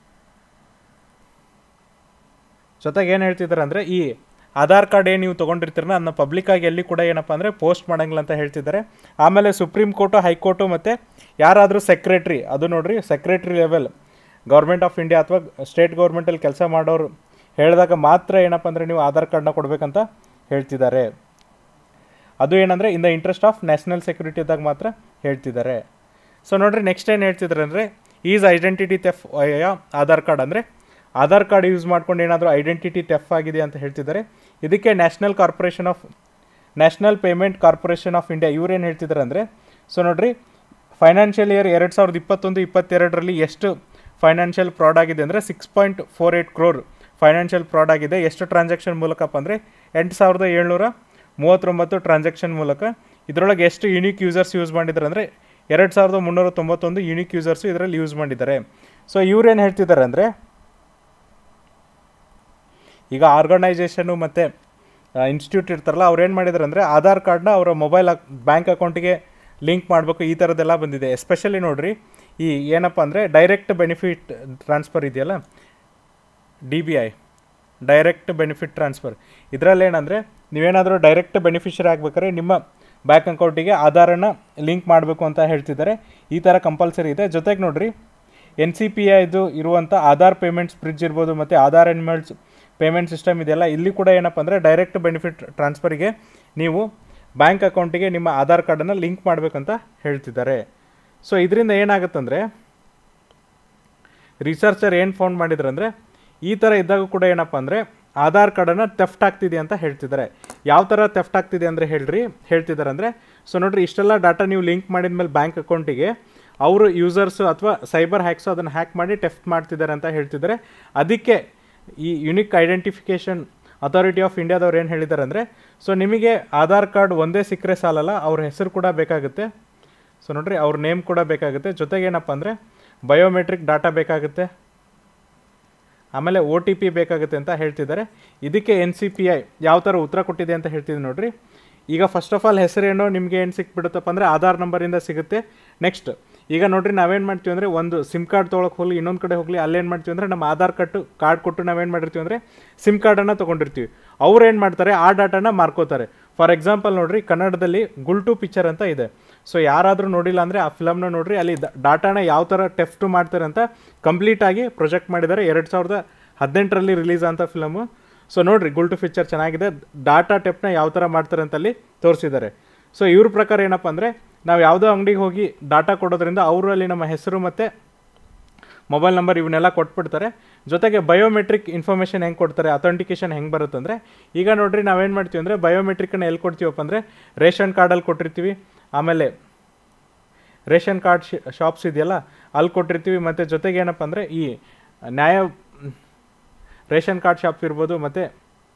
Speaker 1: ಜೊತೆಗೆ ಏನು ಹೇಳ್ತಿದ್ದಾರೆ ಅಂದರೆ ಈ ಆಧಾರ್ ಕಾರ್ಡ್ ಏನು ನೀವು ತೊಗೊಂಡಿರ್ತೀರನ್ನ ಅದನ್ನ ಪಬ್ಲಿಕ್ಕಾಗಿ ಎಲ್ಲಿ ಕೂಡ ಏನಪ್ಪ ಅಂದರೆ ಪೋಸ್ಟ್ ಮಾಡೋಂಗಿಲ್ಲ ಅಂತ ಹೇಳ್ತಿದ್ದಾರೆ ಆಮೇಲೆ ಸುಪ್ರೀಂ ಕೋರ್ಟು ಹೈಕೋರ್ಟು ಮತ್ತು ಯಾರಾದರೂ ಸೆಕ್ರೆಟ್ರಿ ಅದು ನೋಡ್ರಿ secretary level government of India ಅಥವಾ ಸ್ಟೇಟ್ ಗೌರ್ಮೆಂಟಲ್ಲಿ ಕೆಲಸ ಮಾಡೋರು ಹೇಳಿದಾಗ ಮಾತ್ರ ಏನಪ್ಪ ಅಂದರೆ ನೀವು ಆಧಾರ್ ಕಾರ್ಡ್ನ ಕೊಡಬೇಕಂತ ಹೇಳ್ತಿದ್ದಾರೆ ಅದು ಏನಂದರೆ in the interest of national security ಇದ್ದಾಗ ಮಾತ್ರ ಹೇಳ್ತಿದ್ದಾರೆ ಸೊ ನೋಡ್ರಿ ನೆಕ್ಸ್ಟ್ ಏನು ಹೇಳ್ತಿದ್ದಾರೆ ಅಂದರೆ is identity theft Aadhaar card ಅಂದರೆ ಆಧಾರ್ ಕಾರ್ಡ್ ಯೂಸ್ ಮಾಡ್ಕೊಂಡು ಏನಾದರೂ ಐಡೆಂಟಿಟಿ ತೆಫ್ ಆಗಿದೆ ಅಂತ ಹೇಳ್ತಿದ್ದಾರೆ ಇದಕ್ಕೆ national corporation of national payment corporation of India ಇವ್ರೇನು ಹೇಳ್ತಿದ್ದಾರೆ ಅಂದರೆ ಸೊ ನೋಡ್ರಿ ಫೈನಾನ್ಷಿಯಲ್ ಇಯರ್ ಎರಡು ಸಾವಿರದ ಇಪ್ಪತ್ತೊಂದು ಇಪ್ಪತ್ತೆರಡರಲ್ಲಿ ಎಷ್ಟು ಫೈನಾನ್ಷಿಯಲ್ ಫ್ರಾಡ್ ಆಗಿದೆ ಅಂದರೆ six point four eight crore financial fraud ಆಗಿದೆ ಎಷ್ಟು ಟ್ರಾನ್ಸಾಕ್ಷನ್ ಮೂಲಕಪ್ಪ ಅಂದರೆ ಎಂಟು ಸಾವಿರದ ಏಳ್ನೂರ ಮೂವತ್ತೊಂಬತ್ತು ಟ್ರಾನ್ಸಾಕ್ಷನ್ ಮೂಲಕ ಇದರೊಳಗೆ ಎಷ್ಟು ಯುನಿಕ್ ಯೂಸರ್ಸ್ ಯೂಸ್ ಮಾಡಿದ್ದಾರೆ ಅಂದರೆ ಎರಡು ಸಾವಿರದ ಮುನ್ನೂರ ತೊಂಬತ್ತೊಂದು ಯುನಿಕ್ ಯೂಸರ್ಸು ಇದರಲ್ಲಿ ಯೂಸ್ ಮಾಡಿದ್ದಾರೆ ಸೊ ಇವ್ರೇನು ಹೇಳ್ತಿದ್ದಾರೆ ಅಂದರೆ ಈಗ ಆರ್ಗನೈಸೇಷನು ಮತ್ತು ಇನ್ಸ್ಟಿಟ್ಯೂಟ್ ಇರ್ತಾರಲ್ಲ ಅವ್ರು ಏನು ಮಾಡಿದಾರೆ ಅಂದರೆ ಆಧಾರ್ ಕಾರ್ಡ್ನ ಅವರ ಮೊಬೈಲ್ ಬ್ಯಾಂಕ್ ಅಕೌಂಟಿಗೆ ಲಿಂಕ್ ಮಾಡಬೇಕು ಈ ಥರದ್ದೆಲ್ಲ ಬಂದಿದೆ ಎಸ್ಪೆಷಲಿ ನೋಡ್ರಿ ಈ ಏನಪ್ಪ ಅಂದರೆ ಡೈರೆಕ್ಟ್ ಬೆನಿಫಿಟ್ ಟ್ರಾನ್ಸ್ಫರ್ ಇದೆಯಲ್ಲ D B I direct benefit transfer ಇದರಲ್ಲಿ ಏನಂದರೆ ನೀವೇನಾದರೂ ಡೈರೆಕ್ಟ್ ಬೆನಿಫಿಷರಿ ಆಗ್ಬೇಕಾದ್ರೆ ನಿಮ್ಮ ಬ್ಯಾಂಕ್ ಅಕೌಂಟಿಗೆ ಆಧಾರನ ಲಿಂಕ್ ಮಾಡಬೇಕು ಅಂತ ಹೇಳ್ತಿದ್ದಾರೆ ಈ ಥರ ಕಂಪಲ್ಸರಿ ಇದೆ ಜೊತೆಗೆ ನೋಡ್ರಿ ಎನ್ ಸಿ ಪಿ ಐದು ಇರುವಂಥ ಆಧಾರ್ ಪೇಮೆಂಟ್ಸ್ ಬ್ರಿಡ್ಜ್ ಇರ್ಬೋದು ಮತ್ತು ಆಧಾರ್ ಎನಿಮಲ್ಸ್ ಪೇಮೆಂಟ್ ಸಿಸ್ಟಮ್ ಇದೆಯಲ್ಲ ಇಲ್ಲಿ ಕೂಡ ಏನಪ್ಪ ಅಂದರೆ ಡೈರೆಕ್ಟ್ ಬೆನಿಫಿಟ್ ಟ್ರಾನ್ಸ್ಫರಿಗೆ ನೀವು ಬ್ಯಾಂಕ್ ಅಕೌಂಟಿಗೆ ನಿಮ್ಮ ಆಧಾರ್ ಕಾರ್ಡನ್ನು ಲಿಂಕ್ ಮಾಡಬೇಕಂತ ಹೇಳ್ತಿದ್ದಾರೆ ಸೊ ಇದರಿಂದ ಏನಾಗುತ್ತಂದರೆ ರಿಸರ್ಚರ್ ಏನು ಫೌಂಡ್ ಮಾಡಿದ್ರು ಅಂದರೆ ಈ ಥರ ಇದ್ದಾಗ ಕೂಡ ಏನಪ್ಪ ಅಂದರೆ ಆಧಾರ್ ಕಾರ್ಡನ್ನು ತೆಫ್ಟ್ ಆಗ್ತಿದೆ ಅಂತ ಹೇಳ್ತಿದ್ದಾರೆ ಯಾವ ಥರ ತೆಫ್ಟ್ ಆಗ್ತಿದೆ ಅಂದರೆ ಹೇಳ್ರಿ ಹೇಳ್ತಿದ್ದಾರೆ ಅಂದರೆ ಸೊ ನೋಡ್ರಿ ಇಷ್ಟೆಲ್ಲ ಡಾಟಾ ನೀವು ಲಿಂಕ್ ಮಾಡಿದ ಮೇಲೆ ಬ್ಯಾಂಕ್ ಅಕೌಂಟಿಗೆ ಅವರು ಯೂಸರ್ಸು ಅಥವಾ ಸೈಬರ್ ಹ್ಯಾಕ್ಸು ಅದನ್ನು ಹ್ಯಾಕ್ ಮಾಡಿ ಟೆಫ್ಟ್ ಮಾಡ್ತಿದ್ದಾರೆ ಅಂತ ಹೇಳ್ತಿದ್ದಾರೆ ಅದಕ್ಕೆ ಈ ಯುನಿಕ್ ಐಡೆಂಟಿಫಿಕೇಷನ್ ಅಥಾರಿಟಿ ಆಫ್ ಇಂಡಿಯಾದವ್ರು ಏನು ಹೇಳಿದ್ದಾರೆ ಅಂದರೆ ಸೊ ನಿಮಗೆ ಆಧಾರ್ ಕಾರ್ಡ್ ಒಂದೇ ಸಿಕ್ಕರೆ ಸಾಲಲ್ಲ ಅವ್ರ ಹೆಸರು ಕೂಡ ಬೇಕಾಗುತ್ತೆ ಸೊ ನೋಡ್ರಿ ಅವ್ರ ನೇಮ್ ಕೂಡ ಬೇಕಾಗುತ್ತೆ ಜೊತೆಗೆ ಏನಪ್ಪ ಅಂದರೆ ಬಯೋಮೆಟ್ರಿಕ್ ಡಾಟಾ ಬೇಕಾಗುತ್ತೆ ಆಮೇಲೆ ಒ ಟಿ ಪಿ ಬೇಕಾಗುತ್ತೆ ಅಂತ ಹೇಳ್ತಿದ್ದಾರೆ ಇದಕ್ಕೆ ಎನ್ ಸಿ ಪಿ ಐ ಯಾವ ಥರ ಉತ್ತರ ಕೊಟ್ಟಿದೆ ಅಂತ ಹೇಳ್ತಿದ್ದೆ ನೋಡ್ರಿ ಈಗ ಫಸ್ಟ್ ಆಫ್ ಆಲ್ ಹೆಸರೇನೋ ನಿಮಗೆ ಏನು ಸಿಕ್ಬಿಡುತ್ತಪ್ಪ ಅಂದರೆ ಆಧಾರ್ ನಂಬರಿಂದ ಸಿಗುತ್ತೆ ನೆಕ್ಸ್ಟ್ ಈಗ ನೋಡ್ರಿ ನಾವೇನು ಮಾಡ್ತೀವಿ ಅಂದರೆ ಒಂದು ಸಿಮ್ ಕಾರ್ಡ್ ತೊಗೊಳಕ್ಕೆ ಹೋಗಲಿ ಇನ್ನೊಂದು ಕಡೆ ಹೋಗಲಿ ಅಲ್ಲೇನು ಮಾಡ್ತೀವಿ ಅಂದರೆ ನಮ್ಮ ಆಧಾರ್ ಕಾರ್ಡ್ ಕಾರ್ಡ್ ಕೊಟ್ಟು ನಾವೇನು ಮಾಡಿರ್ತೀವಿ ಅಂದರೆ ಸಿಮ್ ಕಾರ್ಡನ್ನು ತೊಗೊಂಡಿರ್ತೀವಿ ಅವ್ರು ಏನು ಮಾಡ್ತಾರೆ ಆ ಡಾಟಾನ ಮಾರ್ಕೋತಾರೆ ಫಾರ್ ಎಕ್ಸಾಂಪಲ್ ನೋಡ್ರಿ ಕನ್ನಡದಲ್ಲಿ ಗುಲ್ಟು ಪಿಕ್ಚರ್ ಅಂತ ಇದೆ ಸೊ ಯಾರಾದರೂ ನೋಡಿಲ್ಲ ಅಂದರೆ ಆ ಫಿಲಮ್ನ ನೋಡ್ರಿ ಅಲ್ಲಿ ಡಾಟಾನ ಯಾವ ಥರ ಟೆಫ್ಟು ಮಾಡ್ತಾರೆ ಅಂತ ಕಂಪ್ಲೀಟಾಗಿ ಪ್ರೊಜೆಕ್ಟ್ ಮಾಡಿದ್ದಾರೆ ಎರಡು ಸಾವಿರದ ಹದಿನೆಂಟರಲ್ಲಿ ರಿಲೀಸ್ ಅಂತ ಫಿಲಮು ಸೊ ನೋಡ್ರಿ ಗುಲ್ಟು ಪಿಕ್ಚರ್ ಚೆನ್ನಾಗಿದೆ ಡಾಟಾ ಟೆಪ್ನ ಯಾವ ಥರ ಮಾಡ್ತಾರೆ ಅಂತ ಅಲ್ಲಿ ತೋರಿಸಿದ್ದಾರೆ ಸೊ ಇವ್ರ ಪ್ರಕಾರ ಏನಪ್ಪ ಅಂದರೆ ನಾವು ಯಾವುದೋ ಅಂಗಡಿಗೆ ಹೋಗಿ ಡಾಟಾ ಕೊಡೋದ್ರಿಂದ ಅವರು ಅಲ್ಲಿ ನಮ್ಮ ಹೆಸರು ಮತ್ತು ಮೊಬೈಲ್ ನಂಬರ್ ಇವನ್ನೆಲ್ಲ ಕೊಟ್ಬಿಡ್ತಾರೆ ಜೊತೆಗೆ ಬಯೋಮೆಟ್ರಿಕ್ ಇನ್ಫಾರ್ಮೇಷನ್ ಹೆಂಗೆ ಕೊಡ್ತಾರೆ ಅಥೆಂಟಿಕೇಶನ್ ಹೆಂಗೆ ಬರುತ್ತಂದರೆ ಈಗ ನೋಡ್ರಿ ನಾವೇನು ಮಾಡ್ತೀವಿ ಅಂದರೆ ಬಯೋಮೆಟ್ರಿಕನ್ನು ಎಲ್ಲಿ ಕೊಡ್ತೀವಪ್ಪ ಅಂದರೆ ರೇಷನ್ ಕಾರ್ಡಲ್ಲಿ ಕೊಟ್ಟಿರ್ತೀವಿ ಆಮೇಲೆ ರೇಷನ್ ಕಾರ್ಡ್ ಶಾಪ್ಸ್ ಇದೆಯಲ್ಲ ಅಲ್ಲಿ ಕೊಟ್ಟಿರ್ತೀವಿ ಮತ್ತು ಜೊತೆಗೆ ಏನಪ್ಪ ಅಂದರೆ ಈ ನ್ಯಾಯ ರೇಷನ್ ಕಾರ್ಡ್ ಶಾಪ್ ಇರ್ಬೋದು ಮತ್ತು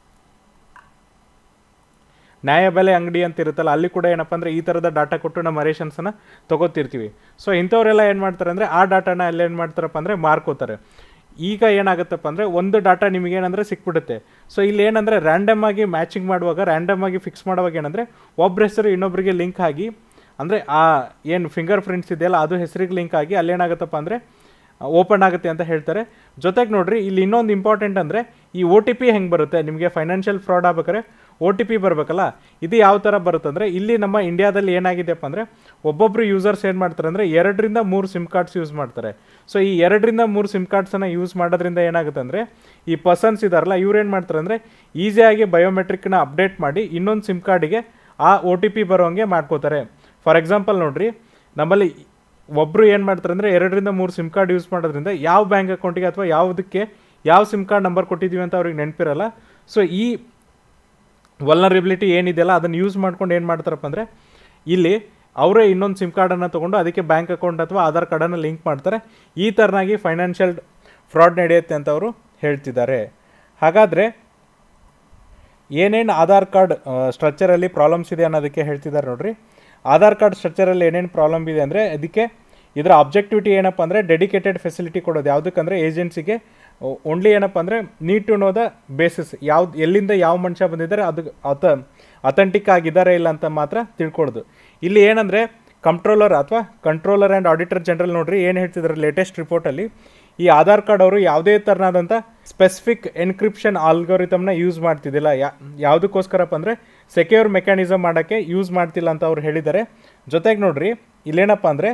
Speaker 1: ನ್ಯಾಯಬೆಲೆ ಅಂಗಡಿ ಅಂತ ಇರುತ್ತಲ್ಲ ಅಲ್ಲಿ ಕೂಡ ಏನಪ್ಪ ಅಂದರೆ ಈ ಥರದ ಡಾಟಾ ಕೊಟ್ಟು ನಮ್ಮ ರೇಷನ್ಸನ್ನು ತೊಗೋತಿರ್ತೀವಿ ಸೊ ಇಂಥವರೆಲ್ಲ ಏನು ಮಾಡ್ತಾರೆ ಅಂದರೆ ಆ ಡಾಟಾನ ಅಲ್ಲಿ ಏನು ಮಾಡ್ತಾರಪ್ಪ ಅಂದರೆ ಮಾರ್ಕೋತಾರೆ ಈಗ ಏನಾಗುತ್ತಪ್ಪ ಅಂದರೆ ಒಂದು ಡಾಟಾ ನಿಮಗೇನಂದರೆ ಸಿಕ್ಬಿಡುತ್ತೆ ಸೊ ಇಲ್ಲಿ ಏನಂದರೆ ರ್ಯಾಂಡಮ್ ಆಗಿ ಮ್ಯಾಚಿಂಗ್ ಮಾಡುವಾಗ ರ್ಯಾಂಡಮ್ ಆಗಿ ಫಿಕ್ಸ್ ಮಾಡುವಾಗ ಏನಂದರೆ ಒಬ್ಬರ ಹೆಸರು ಇನ್ನೊಬ್ಬರಿಗೆ ಲಿಂಕ್ ಆಗಿ ಅಂದರೆ ಆ ಏನು ಫಿಂಗರ್ ಪ್ರಿಂಟ್ಸ್ ಇದೆಯಲ್ಲ ಅದು ಹೆಸರಿಗೆ ಲಿಂಕ್ ಆಗಿ ಅಲ್ಲೇನಾಗುತ್ತಪ್ಪ ಅಂದರೆ ಓಪನ್ ಆಗುತ್ತೆ ಅಂತ ಹೇಳ್ತಾರೆ ಜೊತೆಗೆ ನೋಡ್ರಿ ಇಲ್ಲಿ ಇನ್ನೊಂದು ಇಂಪಾರ್ಟೆಂಟ್ ಅಂದರೆ ಈ ಒ ಟಿ ಪಿ ಹೆಂಗೆ ಬರುತ್ತೆ ನಿಮಗೆ ಫೈನಾನ್ಷಿಯಲ್ ಫ್ರಾಡ್ ಆಗ್ಬೇಕಾದ್ರೆ ಒ ಟಿ ಪಿ ಬರಬೇಕಲ್ಲ ಇದು ಯಾವ ಥರ ಬರುತ್ತೆ ಅಂದರೆ ಇಲ್ಲಿ ನಮ್ಮ ಇಂಡಿಯಾದಲ್ಲಿ ಏನಾಗಿದೆಯಪ್ಪ ಅಂದರೆ ಒಬ್ಬೊಬ್ಬರು ಯೂಸರ್ಸ್ ಏನು ಮಾಡ್ತಾರೆ ಅಂದರೆ ಎರಡರಿಂದ ಮೂರು ಸಿಮ್ ಕಾರ್ಡ್ಸ್ ಯೂಸ್ ಮಾಡ್ತಾರೆ ಸೊ ಈ ಎರಡರಿಂದ ಮೂರು ಸಿಮ್ ಕಾರ್ಡ್ಸನ್ನು ಯೂಸ್ ಮಾಡೋದ್ರಿಂದ ಏನಾಗುತ್ತೆ ಅಂದರೆ ಈ ಪರ್ಸನ್ಸ್ ಇದಾರಲ್ಲ ಇವ್ರು ಏನು ಮಾಡ್ತಾರೆ ಅಂದರೆ ಈಸಿಯಾಗಿ ಬಯೋಮೆಟ್ರಿಕ್ನ ಅಪ್ಡೇಟ್ ಮಾಡಿ ಇನ್ನೊಂದು ಸಿಮ್ ಕಾರ್ಡಿಗೆ ಆ ಒ ಟಿ ಪಿ ಬರೋಂಗೆ ಮಾಡ್ಕೋತಾರೆ ಫಾರ್ ಎಕ್ಸಾಂಪಲ್ ನೋಡ್ರಿ ನಮ್ಮಲ್ಲಿ ಒಬ್ಬರು ಏನು ಮಾಡ್ತಾರೆ ಅಂದರೆ ಎರಡರಿಂದ ಮೂರು ಸಿಮ್ ಕಾರ್ಡ್ ಯೂಸ್ ಮಾಡೋದ್ರಿಂದ ಯಾವ ಬ್ಯಾಂಕ್ ಅಕೌಂಟಿಗೆ ಅಥವಾ ಯಾವುದಕ್ಕೆ ಯಾವ ಸಿಮ್ ಕಾರ್ಡ್ ನಂಬರ್ ಕೊಟ್ಟಿದ್ದೀವಿ ಅಂತ ಅವ್ರಿಗೆ ನೆನಪಿರಲ್ಲ ಸೊ ಈ ವಲ್ನರಿಬಿಲಿಟಿ ಏನಿದೆಯಲ್ಲ ಅದನ್ನು ಯೂಸ್ ಮಾಡ್ಕೊಂಡು ಏನು ಮಾಡ್ತಾರಪ್ಪ ಅಂದರೆ ಇಲ್ಲಿ ಅವರೇ ಇನ್ನೊಂದು ಸಿಮ್ ಕಾರ್ಡನ್ನು ತೊಗೊಂಡು ಅದಕ್ಕೆ ಬ್ಯಾಂಕ್ ಅಕೌಂಟ್ ಅಥವಾ ಆಧಾರ್ ಕಾರ್ಡನ್ನು ಲಿಂಕ್ ಮಾಡ್ತಾರೆ ಈ ಥರನಾಗಿ ಫೈನಾನ್ಷಿಯಲ್ ಫ್ರಾಡ್ ನಡೆಯುತ್ತೆ ಅಂತ ಅವರು ಹೇಳ್ತಿದ್ದಾರೆ ಹಾಗಾದರೆ ಏನೇನು ಆಧಾರ್ ಕಾರ್ಡ್ ಸ್ಟ್ರಕ್ಚರಲ್ಲಿ ಪ್ರಾಬ್ಲಮ್ಸ್ ಇದೆ ಅನ್ನೋದಕ್ಕೆ ಹೇಳ್ತಿದ್ದಾರೆ ನೋಡ್ರಿ ಆಧಾರ್ ಕಾರ್ಡ್ ಸ್ಟ್ರಕ್ಚರಲ್ಲಿ ಏನೇನು ಪ್ರಾಬ್ಲಮ್ ಇದೆ ಅಂದರೆ ಅದಕ್ಕೆ ಇದರ ಅಬ್ಜೆಕ್ಟಿವಿಟಿ ಏನಪ್ಪ ಅಂದರೆ ಡೆಡಿಕೇಟೆಡ್ ಫೆಸಿಲಿಟಿ ಕೊಡೋದು ಯಾವುದಕ್ಕಂದರೆ ಏಜೆನ್ಸಿಗೆ ಓನ್ಲಿ ಏನಪ್ಪ ಅಂದರೆ need to know the basis ಯಾವ್ದು ಎಲ್ಲಿಂದ ಯಾವ ಮನುಷ್ಯ ಬಂದಿದ್ದಾರೆ ಅದು ಅಥ ಅಥೆಂಟಿಕ್ ಆಗಿದ್ದಾರೆ ಇಲ್ಲ ಅಂತ ಮಾತ್ರ ತಿಳ್ಕೊಡೋದು ಇಲ್ಲಿ ಏನಂದರೆ ಕಂಟ್ರೋಲರ್ ಅಥವಾ ಕಂಟ್ರೋಲರ್ ಆ್ಯಂಡ್ ಆಡಿಟರ್ ಜನರಲ್ ನೋಡ್ರಿ ಏನು ಹೇಳ್ತಿದ್ದಾರೆ ಲೇಟೆಸ್ಟ್ ರಿಪೋರ್ಟಲ್ಲಿ ಈ ಆಧಾರ್ ಕಾರ್ಡ್ ಅವರು ಯಾವುದೇ ಥರನಾದಂಥ ಸ್ಪೆಸಿಫಿಕ್ ಎನ್ಕ್ರಿಪ್ಷನ್ ಆಲ್ಗೋರಿತಮ್ನ ಯೂಸ್ ಮಾಡ್ತಿದ್ದಿಲ್ಲ ಯಾ ಯಾವುದಕ್ಕೋಸ್ಕರಪ್ಪ ಅಂದರೆ ಸೆಕ್ಯೂರ್ ಮೆಕ್ಯಾನಿಸಮ್ ಮಾಡೋಕ್ಕೆ ಯೂಸ್ ಮಾಡ್ತಿಲ್ಲ ಅಂತ ಅವ್ರು ಹೇಳಿದ್ದಾರೆ ಜೊತೆಗೆ ನೋಡ್ರಿ ಇಲ್ಲೇನಪ್ಪ ಅಂದರೆ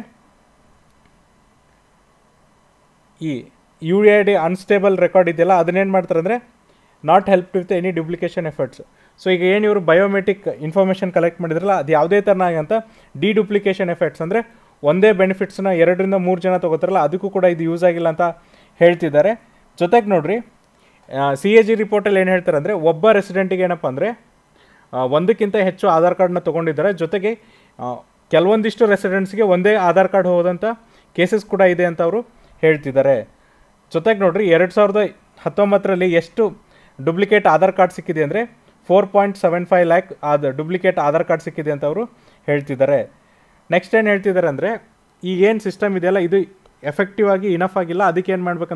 Speaker 1: ಈ U A D unstable record ಇದೆಯಲ್ಲ ಅದನ್ನೇನು ಮಾಡ್ತಾರೆ ಅಂದರೆ not help with any duplication efforts so ಈಗ ಏನು ಇವರು ಬಯೋಮೆಟ್ರಿಕ್ ಇನ್ಫಾರ್ಮೇಷನ್ ಕಲೆಕ್ಟ್ ಮಾಡಿದ್ರಲ್ಲ ಅದು ಯಾವುದೇ ಥರನಾಗಿ ಅಂತ ಡಿ ಡುಪ್ಲಿಕೇಶನ್ ಎಫೆಕ್ಟ್ಸ್ ಅಂದರೆ ಒಂದೇ ಬೆನಿಫಿಟ್ಸ್ನ ಎರಡರಿಂದ ಮೂರು ಜನ ತೊಗೋತಾರಲ್ಲ ಅದಕ್ಕೂ ಕೂಡ ಇದು ಯೂಸ್ ಆಗಿಲ್ಲ ಅಂತ ಹೇಳ್ತಿದ್ದಾರೆ ಜೊತೆಗೆ ನೋಡ್ರಿ ಸಿ ಎ ಜಿ ರಿಪೋರ್ಟಲ್ಲಿ ಏನು ಹೇಳ್ತಾರೆ ಅಂದರೆ ಒಬ್ಬ ರೆಸಿಡೆಂಟಿಗೆ ಏನಪ್ಪ ಅಂದರೆ ಒಂದಕ್ಕಿಂತ ಹೆಚ್ಚು ಆಧಾರ್ ಕಾರ್ಡ್ನ ತೊಗೊಂಡಿದ್ದಾರೆ ಜೊತೆಗೆ ಆ, ಕೆಲವೊಂದಿಷ್ಟು ರೆಸಿಡೆಂಟ್ಸ್ಗೆ ಒಂದೇ ಆಧಾರ್ ಕಾರ್ಡ್ ಹೋದಂಥ ಕೇಸಸ್ ಕೂಡ ಇದೆ ಅಂತ ಅವರು ಹೇಳ್ತಿದ್ದಾರೆ ಜೊತೆಗೆ ನೋಡ್ರಿ ಎರಡು ಸಾವಿರದ ಹತ್ತೊಂಬತ್ತರಲ್ಲಿ ಎಷ್ಟು ಡುಪ್ಲಿಕೇಟ್ ಆಧಾರ್ ಕಾರ್ಡ್ ಸಿಕ್ಕಿದೆ ಅಂದರೆ four point seven five lakh ಅದು ಡುಪ್ಲಿಕೇಟ್ ಆಧಾರ್ ಕಾರ್ಡ್ ಸಿಕ್ಕಿದೆ ಅಂತ ಅವರು ಹೇಳ್ತಿದ್ದಾರೆ ನೆಕ್ಸ್ಟ್ ಏನು ಹೇಳ್ತಿದ್ದಾರೆ ಅಂದರೆ ಈಗ ಏನು ಸಿಸ್ಟಮ್ ಇದೆಯಲ್ಲ ಇದು ಎಫೆಕ್ಟಿವ್ ಆಗಿ ಇನಫ್ ಆಗಿಲ್ಲ ಅದಕ್ಕೆ ಏನು ಮಾಡ್ಬೇಕಂದ್ರೆ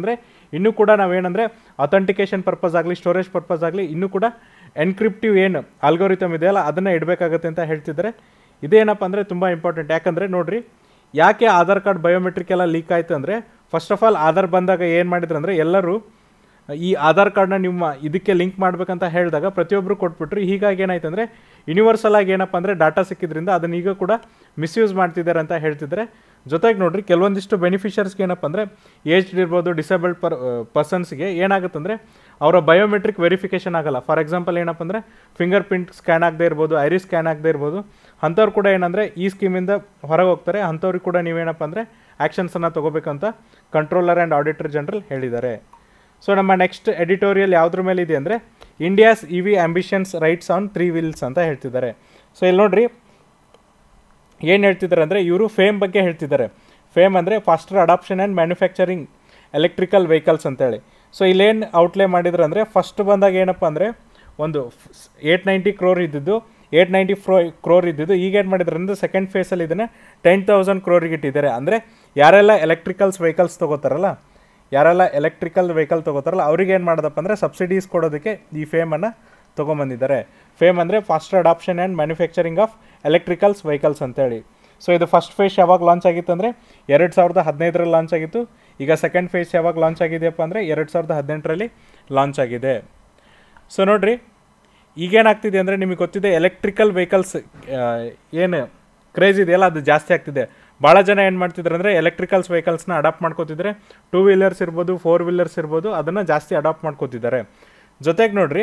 Speaker 1: ಇನ್ನೂ ಕೂಡ ನಾವೇನಂದರೆ ಅಥೆಂಟಿಕೇಶನ್ ಪರ್ಪಸ್ ಆಗಲಿ ಸ್ಟೋರೇಜ್ ಪರ್ಪಸ್ ಆಗಲಿ ಇನ್ನೂ ಕೂಡ ಎನ್ಕ್ರಿಪ್ಟಿವ್ ಏನು ಆಲ್ಗೋರಿಥಮ್ ಇದೆಯಲ್ಲ ಅದನ್ನು ಇಡಬೇಕಾಗತ್ತೆ ಅಂತ ಹೇಳ್ತಿದ್ದಾರೆ ಇದೇನಪ್ಪ ಅಂದರೆ ತುಂಬ ಇಂಪಾರ್ಟೆಂಟ್ ಯಾಕಂದರೆ ನೋಡಿರಿ ಯಾಕೆ ಆಧಾರ್ ಕಾರ್ಡ್ ಬಯೋಮೆಟ್ರಿಕ್ ಎಲ್ಲ ಲೀಕ್ ಆಯಿತು ಅಂದರೆ ಫಸ್ಟ್ ಆಫ್ ಆಲ್ ಆಧಾರ್ ಬಂದಾಗ ಏನು ಮಾಡಿದ್ರು ಅಂದರೆ ಎಲ್ಲರೂ ಈ ಆಧಾರ್ ಕಾರ್ಡ್ನ ನಿಮ್ಮ ಇದಕ್ಕೆ ಲಿಂಕ್ ಮಾಡ್ಬೇಕಂತ ಹೇಳಿದಾಗ ಪ್ರತಿಯೊಬ್ಬರು ಕೊಟ್ಬಿಟ್ರು ಹೀಗಾಗಿ ಏನಾಯ್ತು ಅಂದರೆ ಯೂನಿವರ್ಸಲ್ ಆಗಿ ಏನಪ್ಪ ಅಂದರೆ ಡಾಟಾ ಸಿಕ್ಕಿದ್ರಿಂದ ಅದನ್ನ ಈಗ ಕೂಡ ಮಿಸ್ಯೂಸ್ ಮಾಡ್ತಿದ್ದಾರೆ ಅಂತ ಹೇಳ್ತಿದ್ದಾರೆ ಜೊತೆಗೆ ನೋಡ್ರಿ ಕೆಲವೊಂದಿಷ್ಟು ಬೆನಿಫಿಷರ್ಸ್ಗೆ ಏನಪ್ಪ ಅಂದರೆ ಏಜ್ ಇರ್ಬೋದು ಡಿಸೇಬಲ್ಡ್ ಪರ್ ಪರ್ಸನ್ಸ್ಗೆ ಏನಾಗುತ್ತೆ ಅಂದರೆ ಅವರ ಬಯೋಮೆಟ್ರಿಕ್ ವೆರಿಫಿಕೇಷನ್ ಆಗಲ್ಲ ಫಾರ್ ಎಕ್ಸಾಂಪಲ್ ಏನಪ್ಪ ಅಂದರೆ ಫಿಂಗರ್ ಪ್ರಿಂಟ್ ಸ್ಕ್ಯಾನ್ ಆಗದೆ ಇರ್ಬೋದು ಐರಿಸ್ ಸ್ಕ್ಯಾನ್ ಆಗದೆ ಇರ್ಬೋದು ಅಂಥವ್ರು ಕೂಡ ಏನಂದರೆ ಈ ಸ್ಕೀಮಿಂದ ಹೊರಗೆ ಹೋಗ್ತಾರೆ ಅಂಥವ್ರಿಗೆ ಕೂಡ ನೀವೇನಪ್ಪ ಅಂದರೆ ಆ್ಯಕ್ಷನ್ಸನ್ನು ತೊಗೋಬೇಕಂತ ಕಂಟ್ರೋಲರ್ ಆ್ಯಂಡ್ ಆಡಿಟರ್ ಜನರಲ್ ಹೇಳಿದ್ದಾರೆ ಸೊ ನಮ್ಮ ನೆಕ್ಸ್ಟ್ ಎಡಿಟೋರಿಯಲ್ ಯಾವುದ್ರ ಮೇಲೆ ಇದೆ ಅಂದರೆ India's E V ambitions rides on three wheels ಅಂತ ಹೇಳ್ತಿದ್ದಾರೆ ಸೊ ಇಲ್ಲಿ ನೋಡ್ರಿ ಏನು ಹೇಳ್ತಿದ್ದಾರೆ ಅಂದರೆ ಇವರು ಫೇಮ್ ಬಗ್ಗೆ ಹೇಳ್ತಿದ್ದಾರೆ ಫೇಮ್ ಅಂದರೆ faster adoption and manufacturing electrical vehicles ಅಂತೇಳಿ ಸೊ ಇಲ್ಲೇನು ಔಟ್ಲೇ ಮಾಡಿದ್ರು ಅಂದರೆ ಫಸ್ಟ್ ಬಂದಾಗ ಏನಪ್ಪ ಅಂದರೆ ಒಂದು ಏಯ್ಟ್ ನೈಂಟಿ ಕ್ರೋರ್ ಇದ್ದಿದ್ದು ಏಯ್ಟ್ ನೈಂಟಿ ಫ್ರೋ ಕ್ರೋರ್ ಇದ್ದಿದ್ದು ಈಗ ಏನು ಮಾಡಿದ್ರು ಅಂದರೆ ಸೆಕೆಂಡ್ ಫೇಸಲ್ಲಿ ಇದನ್ನು ಟೆನ್ ತೌಸಂಡ್ ಕ್ರೋರಿಗೆ ಇಟ್ಟಿದ್ದಾರೆ ಅಂದರೆ ಯಾರೆಲ್ಲ ಎಲೆಕ್ಟ್ರಿಕಲ್ಸ್ ವೆಹಿಕಲ್ಸ್ ತೊಗೋತಾರಲ್ಲ ಯಾರೆಲ್ಲ ಎಲೆಕ್ಟ್ರಿಕಲ್ ವೆಹಿಕಲ್ ತೊಗೋತಾರಲ್ಲ ಅವ್ರಿಗೆ ಏನು ಮಾಡೋದಪ್ಪ ಅಂದರೆ ಸಬ್ಸಿಡೀಸ್ ಕೊಡೋದಕ್ಕೆ ಈ ಫೇಮನ್ನು ತೊಗೊಂಬಂದಿದ್ದಾರೆ ಫೇಮ್ ಅಂದರೆ faster adoption and manufacturing of electricals vehicles ಅಂತೇಳಿ ಸೊ ಇದು ಫಸ್ಟ್ ಫೇಸ್ ಯಾವಾಗ ಲಾಂಚ್ ಆಗಿತ್ತು ಅಂದರೆ ಎರಡು ಸಾವಿರದ ಹದಿನೈದರಲ್ಲಿ ಲಾಂಚ್ ಆಗಿತ್ತು ಈಗ ಸೆಕೆಂಡ್ ಫೇಸ್ ಯಾವಾಗ ಲಾಂಚ್ ಆಗಿದೆಯಪ್ಪ ಅಂದರೆ ಎರಡು ಸಾವಿರದ ಹದಿನೆಂಟರಲ್ಲಿ ಲಾಂಚ್ ಆಗಿದೆ ಸೊ ನೋಡಿರಿ ಈಗೇನಾಗ್ತಿದೆ ಅಂದರೆ ನಿಮಗೆ ಗೊತ್ತಿದೆ ಎಲೆಕ್ಟ್ರಿಕಲ್ ವೆಹಿಕಲ್ಸ್ ಏನು ಕ್ರೇಜ್ ಇದೆಯಲ್ಲ ಅದು ಜಾಸ್ತಿ ಆಗ್ತಿದೆ ಭಾಳ ಜನ ಏನು ಮಾಡ್ತಿದ್ದಾರೆ ಅಂದರೆ ಎಲೆಕ್ಟ್ರಿಕಲ್ಸ್ ವೆಹಿಕಲ್ಸ್ನ ಅಡಾಪ್ಟ್ ಮಾಡ್ಕೋತಿದ್ದಾರೆ ಟೂ ವೀಲರ್ಸ್ ಇರ್ಬೋದು ಫೋರ್ ವೀಲರ್ಸ್ ಇರ್ಬೋದು ಅದನ್ನು ಜಾಸ್ತಿ ಅಡಾಪ್ಟ್ ಮಾಡ್ಕೋತಿದ್ದಾರೆ ಜೊತೆಗೆ ನೋಡ್ರಿ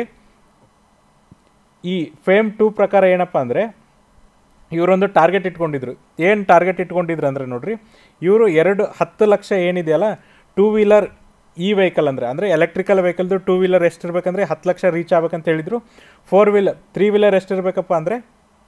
Speaker 1: ಈ ಫೇಮ್ ಟೂ ಪ್ರಕಾರ ಏನಪ್ಪ ಅಂದರೆ ಇವರೊಂದು ಟಾರ್ಗೆಟ್ ಇಟ್ಕೊಂಡಿದ್ರು ಏನು ಟಾರ್ಗೆಟ್ ಇಟ್ಕೊಂಡಿದ್ರು ಅಂದರೆ ನೋಡ್ರಿ ಇವರು ಎರಡು ಹತ್ತು ಲಕ್ಷ ಏನಿದೆಯಲ್ಲ ಟೂ ವೀಲರ್ ಈ ವೆಹಿಕಲ್ ಅಂದರೆ ಅಂದರೆ ಎಲೆಕ್ಟ್ರಿಕಲ್ ವೆಹಿಕಲ್ದು ಟೂ ವೀಲರ್ ಎಷ್ಟಿರ್ಬೇಕಂದ್ರೆ ಹತ್ತು ಲಕ್ಷ ರೀಚ್ ಆಗ್ಬೇಕಂತ ಹೇಳಿದರು ಫೋರ್ ವೀಲರ್ ತ್ರೀ ವೀಲರ್ ಎಷ್ಟಿರ್ಬೇಕಪ್ಪ ಅಂದರೆ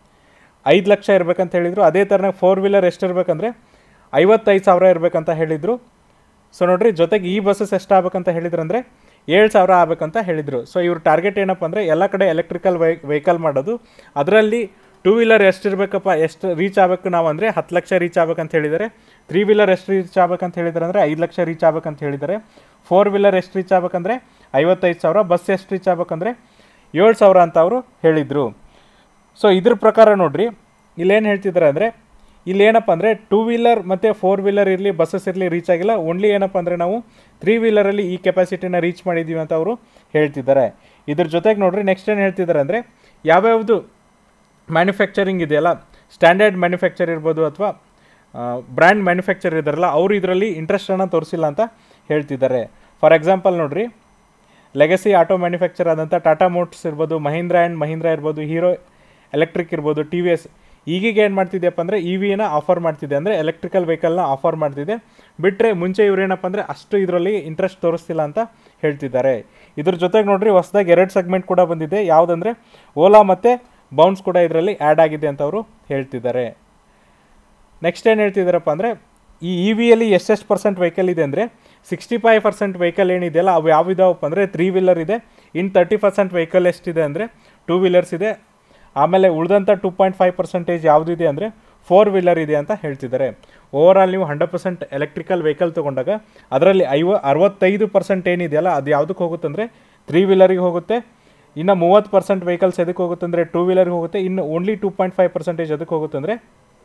Speaker 1: ಐದು ಲಕ್ಷ ಇರಬೇಕಂತ ಹೇಳಿದರು ಅದೇ ಥರನಾಗಿ ಫೋರ್ ವೀಲರ್ ಎಷ್ಟಿರ್ಬೇಕಂದ್ರೆ ಐವತ್ತೈದು ಸಾವಿರ ಇರಬೇಕಂತ ಹೇಳಿದರು ಸೊ ನೋಡ್ರಿ ಜೊತೆಗೆ ಈ ಬಸ್ಸಸ್ ಎಷ್ಟಾಗಬೇಕಂತ ಹೇಳಿದ್ರು ಅಂದರೆ ಏಳು ಸಾವಿರ ಆಗ್ಬೇಕಂತ ಹೇಳಿದರು ಸೊ ಇವ್ರ ಟಾರ್ಗೆಟ್ ಏನಪ್ಪ ಅಂದರೆ ಎಲ್ಲ ಕಡೆ ಎಲೆಕ್ಟ್ರಿಕಲ್ ವೈ ವೆಹಿಕಲ್ ಮಾಡೋದು ಅದರಲ್ಲಿ ಟೂ ವೀಲರ್ ಎಷ್ಟಿರಬೇಕಪ್ಪ ಎಷ್ಟು ರೀಚ್ ಆಗಬೇಕು ನಾವು ಅಂದರೆ ಹತ್ತು ಲಕ್ಷ ರೀಚ್ ಆಗ್ಬೇಕಂತ ಹೇಳಿದ್ದಾರೆ ತ್ರೀ ವೀಲರ್ ಎಷ್ಟು ರೀಚ್ ಆಗ್ಬೇಕಂತ ಹೇಳಿದ್ದಾರೆ ಅಂದರೆ ಐದು ಲಕ್ಷ ರೀಚ್ ಆಗ್ಬೇಕಂತ ಹೇಳಿದ್ದಾರೆ ಫೋರ್ ವೀಲರ್ ಎಷ್ಟು ರೀಚ್ ಆಗ್ಬೇಕಂದ್ರೆ ಐವತ್ತೈದು ಸಾವಿರ ಬಸ್ ಎಷ್ಟು ರೀಚ್ ಆಗ್ಬೇಕಂದ್ರೆ ಏಳು ಸಾವಿರ ಅಂತ ಅವರು ಹೇಳಿದರು ಸೊ ಇದ್ರ ಪ್ರಕಾರ ನೋಡ್ರಿ ಇಲ್ಲೇನು ಹೇಳ್ತಿದ್ದಾರೆ ಅಂದರೆ ಇಲ್ಲೇನಪ್ಪ ಅಂದರೆ ಟೂ ವೀಲರ್ ಮತ್ತು ಫೋರ್ ವೀಲರ್ ಇರಲಿ ಬಸ್ಸಸ್ ಇರಲಿ ರೀಚ್ ಆಗಿಲ್ಲ ಓನ್ಲಿ ಏನಪ್ಪ ಅಂದರೆ ನಾವು ತ್ರೀ ವೀಲರಲ್ಲಿ ಈ ಕೆಪಾಸಿಟಿನ ರೀಚ್ ಮಾಡಿದ್ದೀವಿ ಅಂತ ಅವರು ಹೇಳ್ತಿದ್ದಾರೆ ಇದ್ರ ಜೊತೆಗೆ ನೋಡ್ರಿ ನೆಕ್ಸ್ಟ್ ಏನು ಹೇಳ್ತಿದ್ದಾರೆ ಅಂದರೆ ಯಾವ್ಯಾವುದು ಮ್ಯಾನುಫ್ಯಾಕ್ಚರಿಂಗ್ ಇದೆಯಲ್ಲ ಸ್ಟ್ಯಾಂಡರ್ಡ್ ಮ್ಯಾನುಫ್ಯಾಕ್ಚರ್ ಇರ್ಬೋದು ಅಥವಾ ಬ್ರ್ಯಾಂಡ್ ಮ್ಯಾನುಫ್ಯಾಕ್ಚರ್ ಇದ್ದಾರಲ್ಲ ಅವರು ಇದರಲ್ಲಿ ಇಂಟ್ರೆಸ್ಟನ್ನು ತೋರಿಸಿಲ್ಲ ಅಂತ ಹೇಳ್ತಿದ್ದಾರೆ ಫಾರ್ ಎಕ್ಸಾಂಪಲ್ ನೋಡ್ರಿ ಲೆಗಸಿ ಆಟೋ ಮ್ಯಾನುಫ್ಯಾಕ್ಚರ್ ಆದಂಥ ಟಾಟಾ ಮೋಟ್ಸ್ ಇರ್ಬೋದು ಮಹೀಂದ್ರ ಆ್ಯಂಡ್ ಮಹೀಂದ್ರ ಇರ್ಬೋದು ಹೀರೋ ಎಲೆಕ್ಟ್ರಿಕ್ ಇರ್ಬೋದು ಟಿ ವಿ ಎಸ್ ಈಗೀಗ ಏನು ಮಾಡ್ತಿದೆಯಪ್ಪ ಅಂದರೆ ಇ ವಿನ ಆಫರ್ ಮಾಡ್ತಿದೆ ಅಂದರೆ ಎಲೆಕ್ಟ್ರಿಕಲ್ ವೆಹಿಕಲ್ನ ಆಫರ್ ಮಾಡ್ತಿದೆ ಬಿಟ್ಟರೆ ಮುಂಚೆ ಇವ್ರೇನಪ್ಪ ಅಂದರೆ ಅಷ್ಟು ಇದರಲ್ಲಿ ಇಂಟ್ರೆಸ್ಟ್ ತೋರಿಸ್ತಿಲ್ಲ ಅಂತ ಹೇಳ್ತಿದ್ದಾರೆ ಇದ್ರ ಜೊತೆಗೆ ನೋಡ್ರಿ ಹೊಸದಾಗಿ ಎರಡು ಸೆಗ್ಮೆಂಟ್ ಕೂಡ ಬಂದಿದೆ ಯಾವುದಂದ್ರೆ ಓಲಾ ಮತ್ತು ಬೌನ್ಸ್ ಕೂಡ ಇದರಲ್ಲಿ ಆ್ಯಡ್ ಆಗಿದೆ ಅಂತ ಅವರು ಹೇಳ್ತಿದ್ದಾರೆ ನೆಕ್ಸ್ಟ್ ಏನು ಹೇಳ್ತಿದ್ದಾರಪ್ಪ ಅಂದರೆ ಈ ಇ ವಿಯಲ್ಲಿ ಎಷ್ಟೆಷ್ಟು ಪರ್ಸೆಂಟ್ ವೆಹಿಕಲ್ ಇದೆ ಅಂದರೆ ಸಿಕ್ಸ್ಟಿ ಫೈವ್ ಪರ್ಸೆಂಟ್ ವೆಹಿಕಲ್ ಏನಿದೆಯಲ್ಲ ಅವು ಯಾವ ಇದಾವಪ್ಪ ಅಂದರೆ ತ್ರೀ ವೀಲರ್ ಇದೆ ಇನ್ನು ತರ್ಟಿ ಪರ್ಸೆಂಟ್ ವೆಹಿಕಲ್ ಎಷ್ಟಿದೆ ಅಂದರೆ ಟೂ ವೀಲರ್ಸ್ ಇದೆ ಆಮೇಲೆ ಉಳಿದಂಥ ಟೂ ಪಾಯಿಂಟ್ ಫೈವ್ ಪರ್ಸೆಂಟೇಜ್ ಯಾವುದಿದೆ ಅಂದರೆ ಫೋರ್ ವೀಲರ್ ಇದೆ ಅಂತ ಹೇಳ್ತಿದ್ದಾರೆ ಓವರ್ ಆಲ್ ನೀವು ಹಂಡ್ರೆಡ್ ಪರ್ಸೆಂಟ್ ಎಲೆಕ್ಟ್ರಿಕಲ್ ವೆಹಿಕಲ್ ತೊಗೊಂಡಾಗ ಅದರಲ್ಲಿ ಐವ ಅರವತ್ತೈದು ಪರ್ಸೆಂಟ್ ಏನಿದೆಯಲ್ಲ ಅದು ಯಾವುದಕ್ಕೆ ಹೋಗುತ್ತಂದರೆ ತ್ರೀ ವೀಲರಿಗೆ ಹೋಗುತ್ತೆ ಇನ್ನು ಮೂವತ್ತು ಪರ್ಸೆಂಟ್ ವೆಹಿಕಲ್ಸ್ ಎದಕ್ಕೆ ಹೋಗುತ್ತೆ ಅಂದರೆ ಟೂ ವೀಲರ್ಗೆ ಹೋಗುತ್ತೆ ಇನ್ನು only two point five percentage ಎದಕ್ಕೆ ಹೋಗುತ್ತೆ ಅಂದರೆ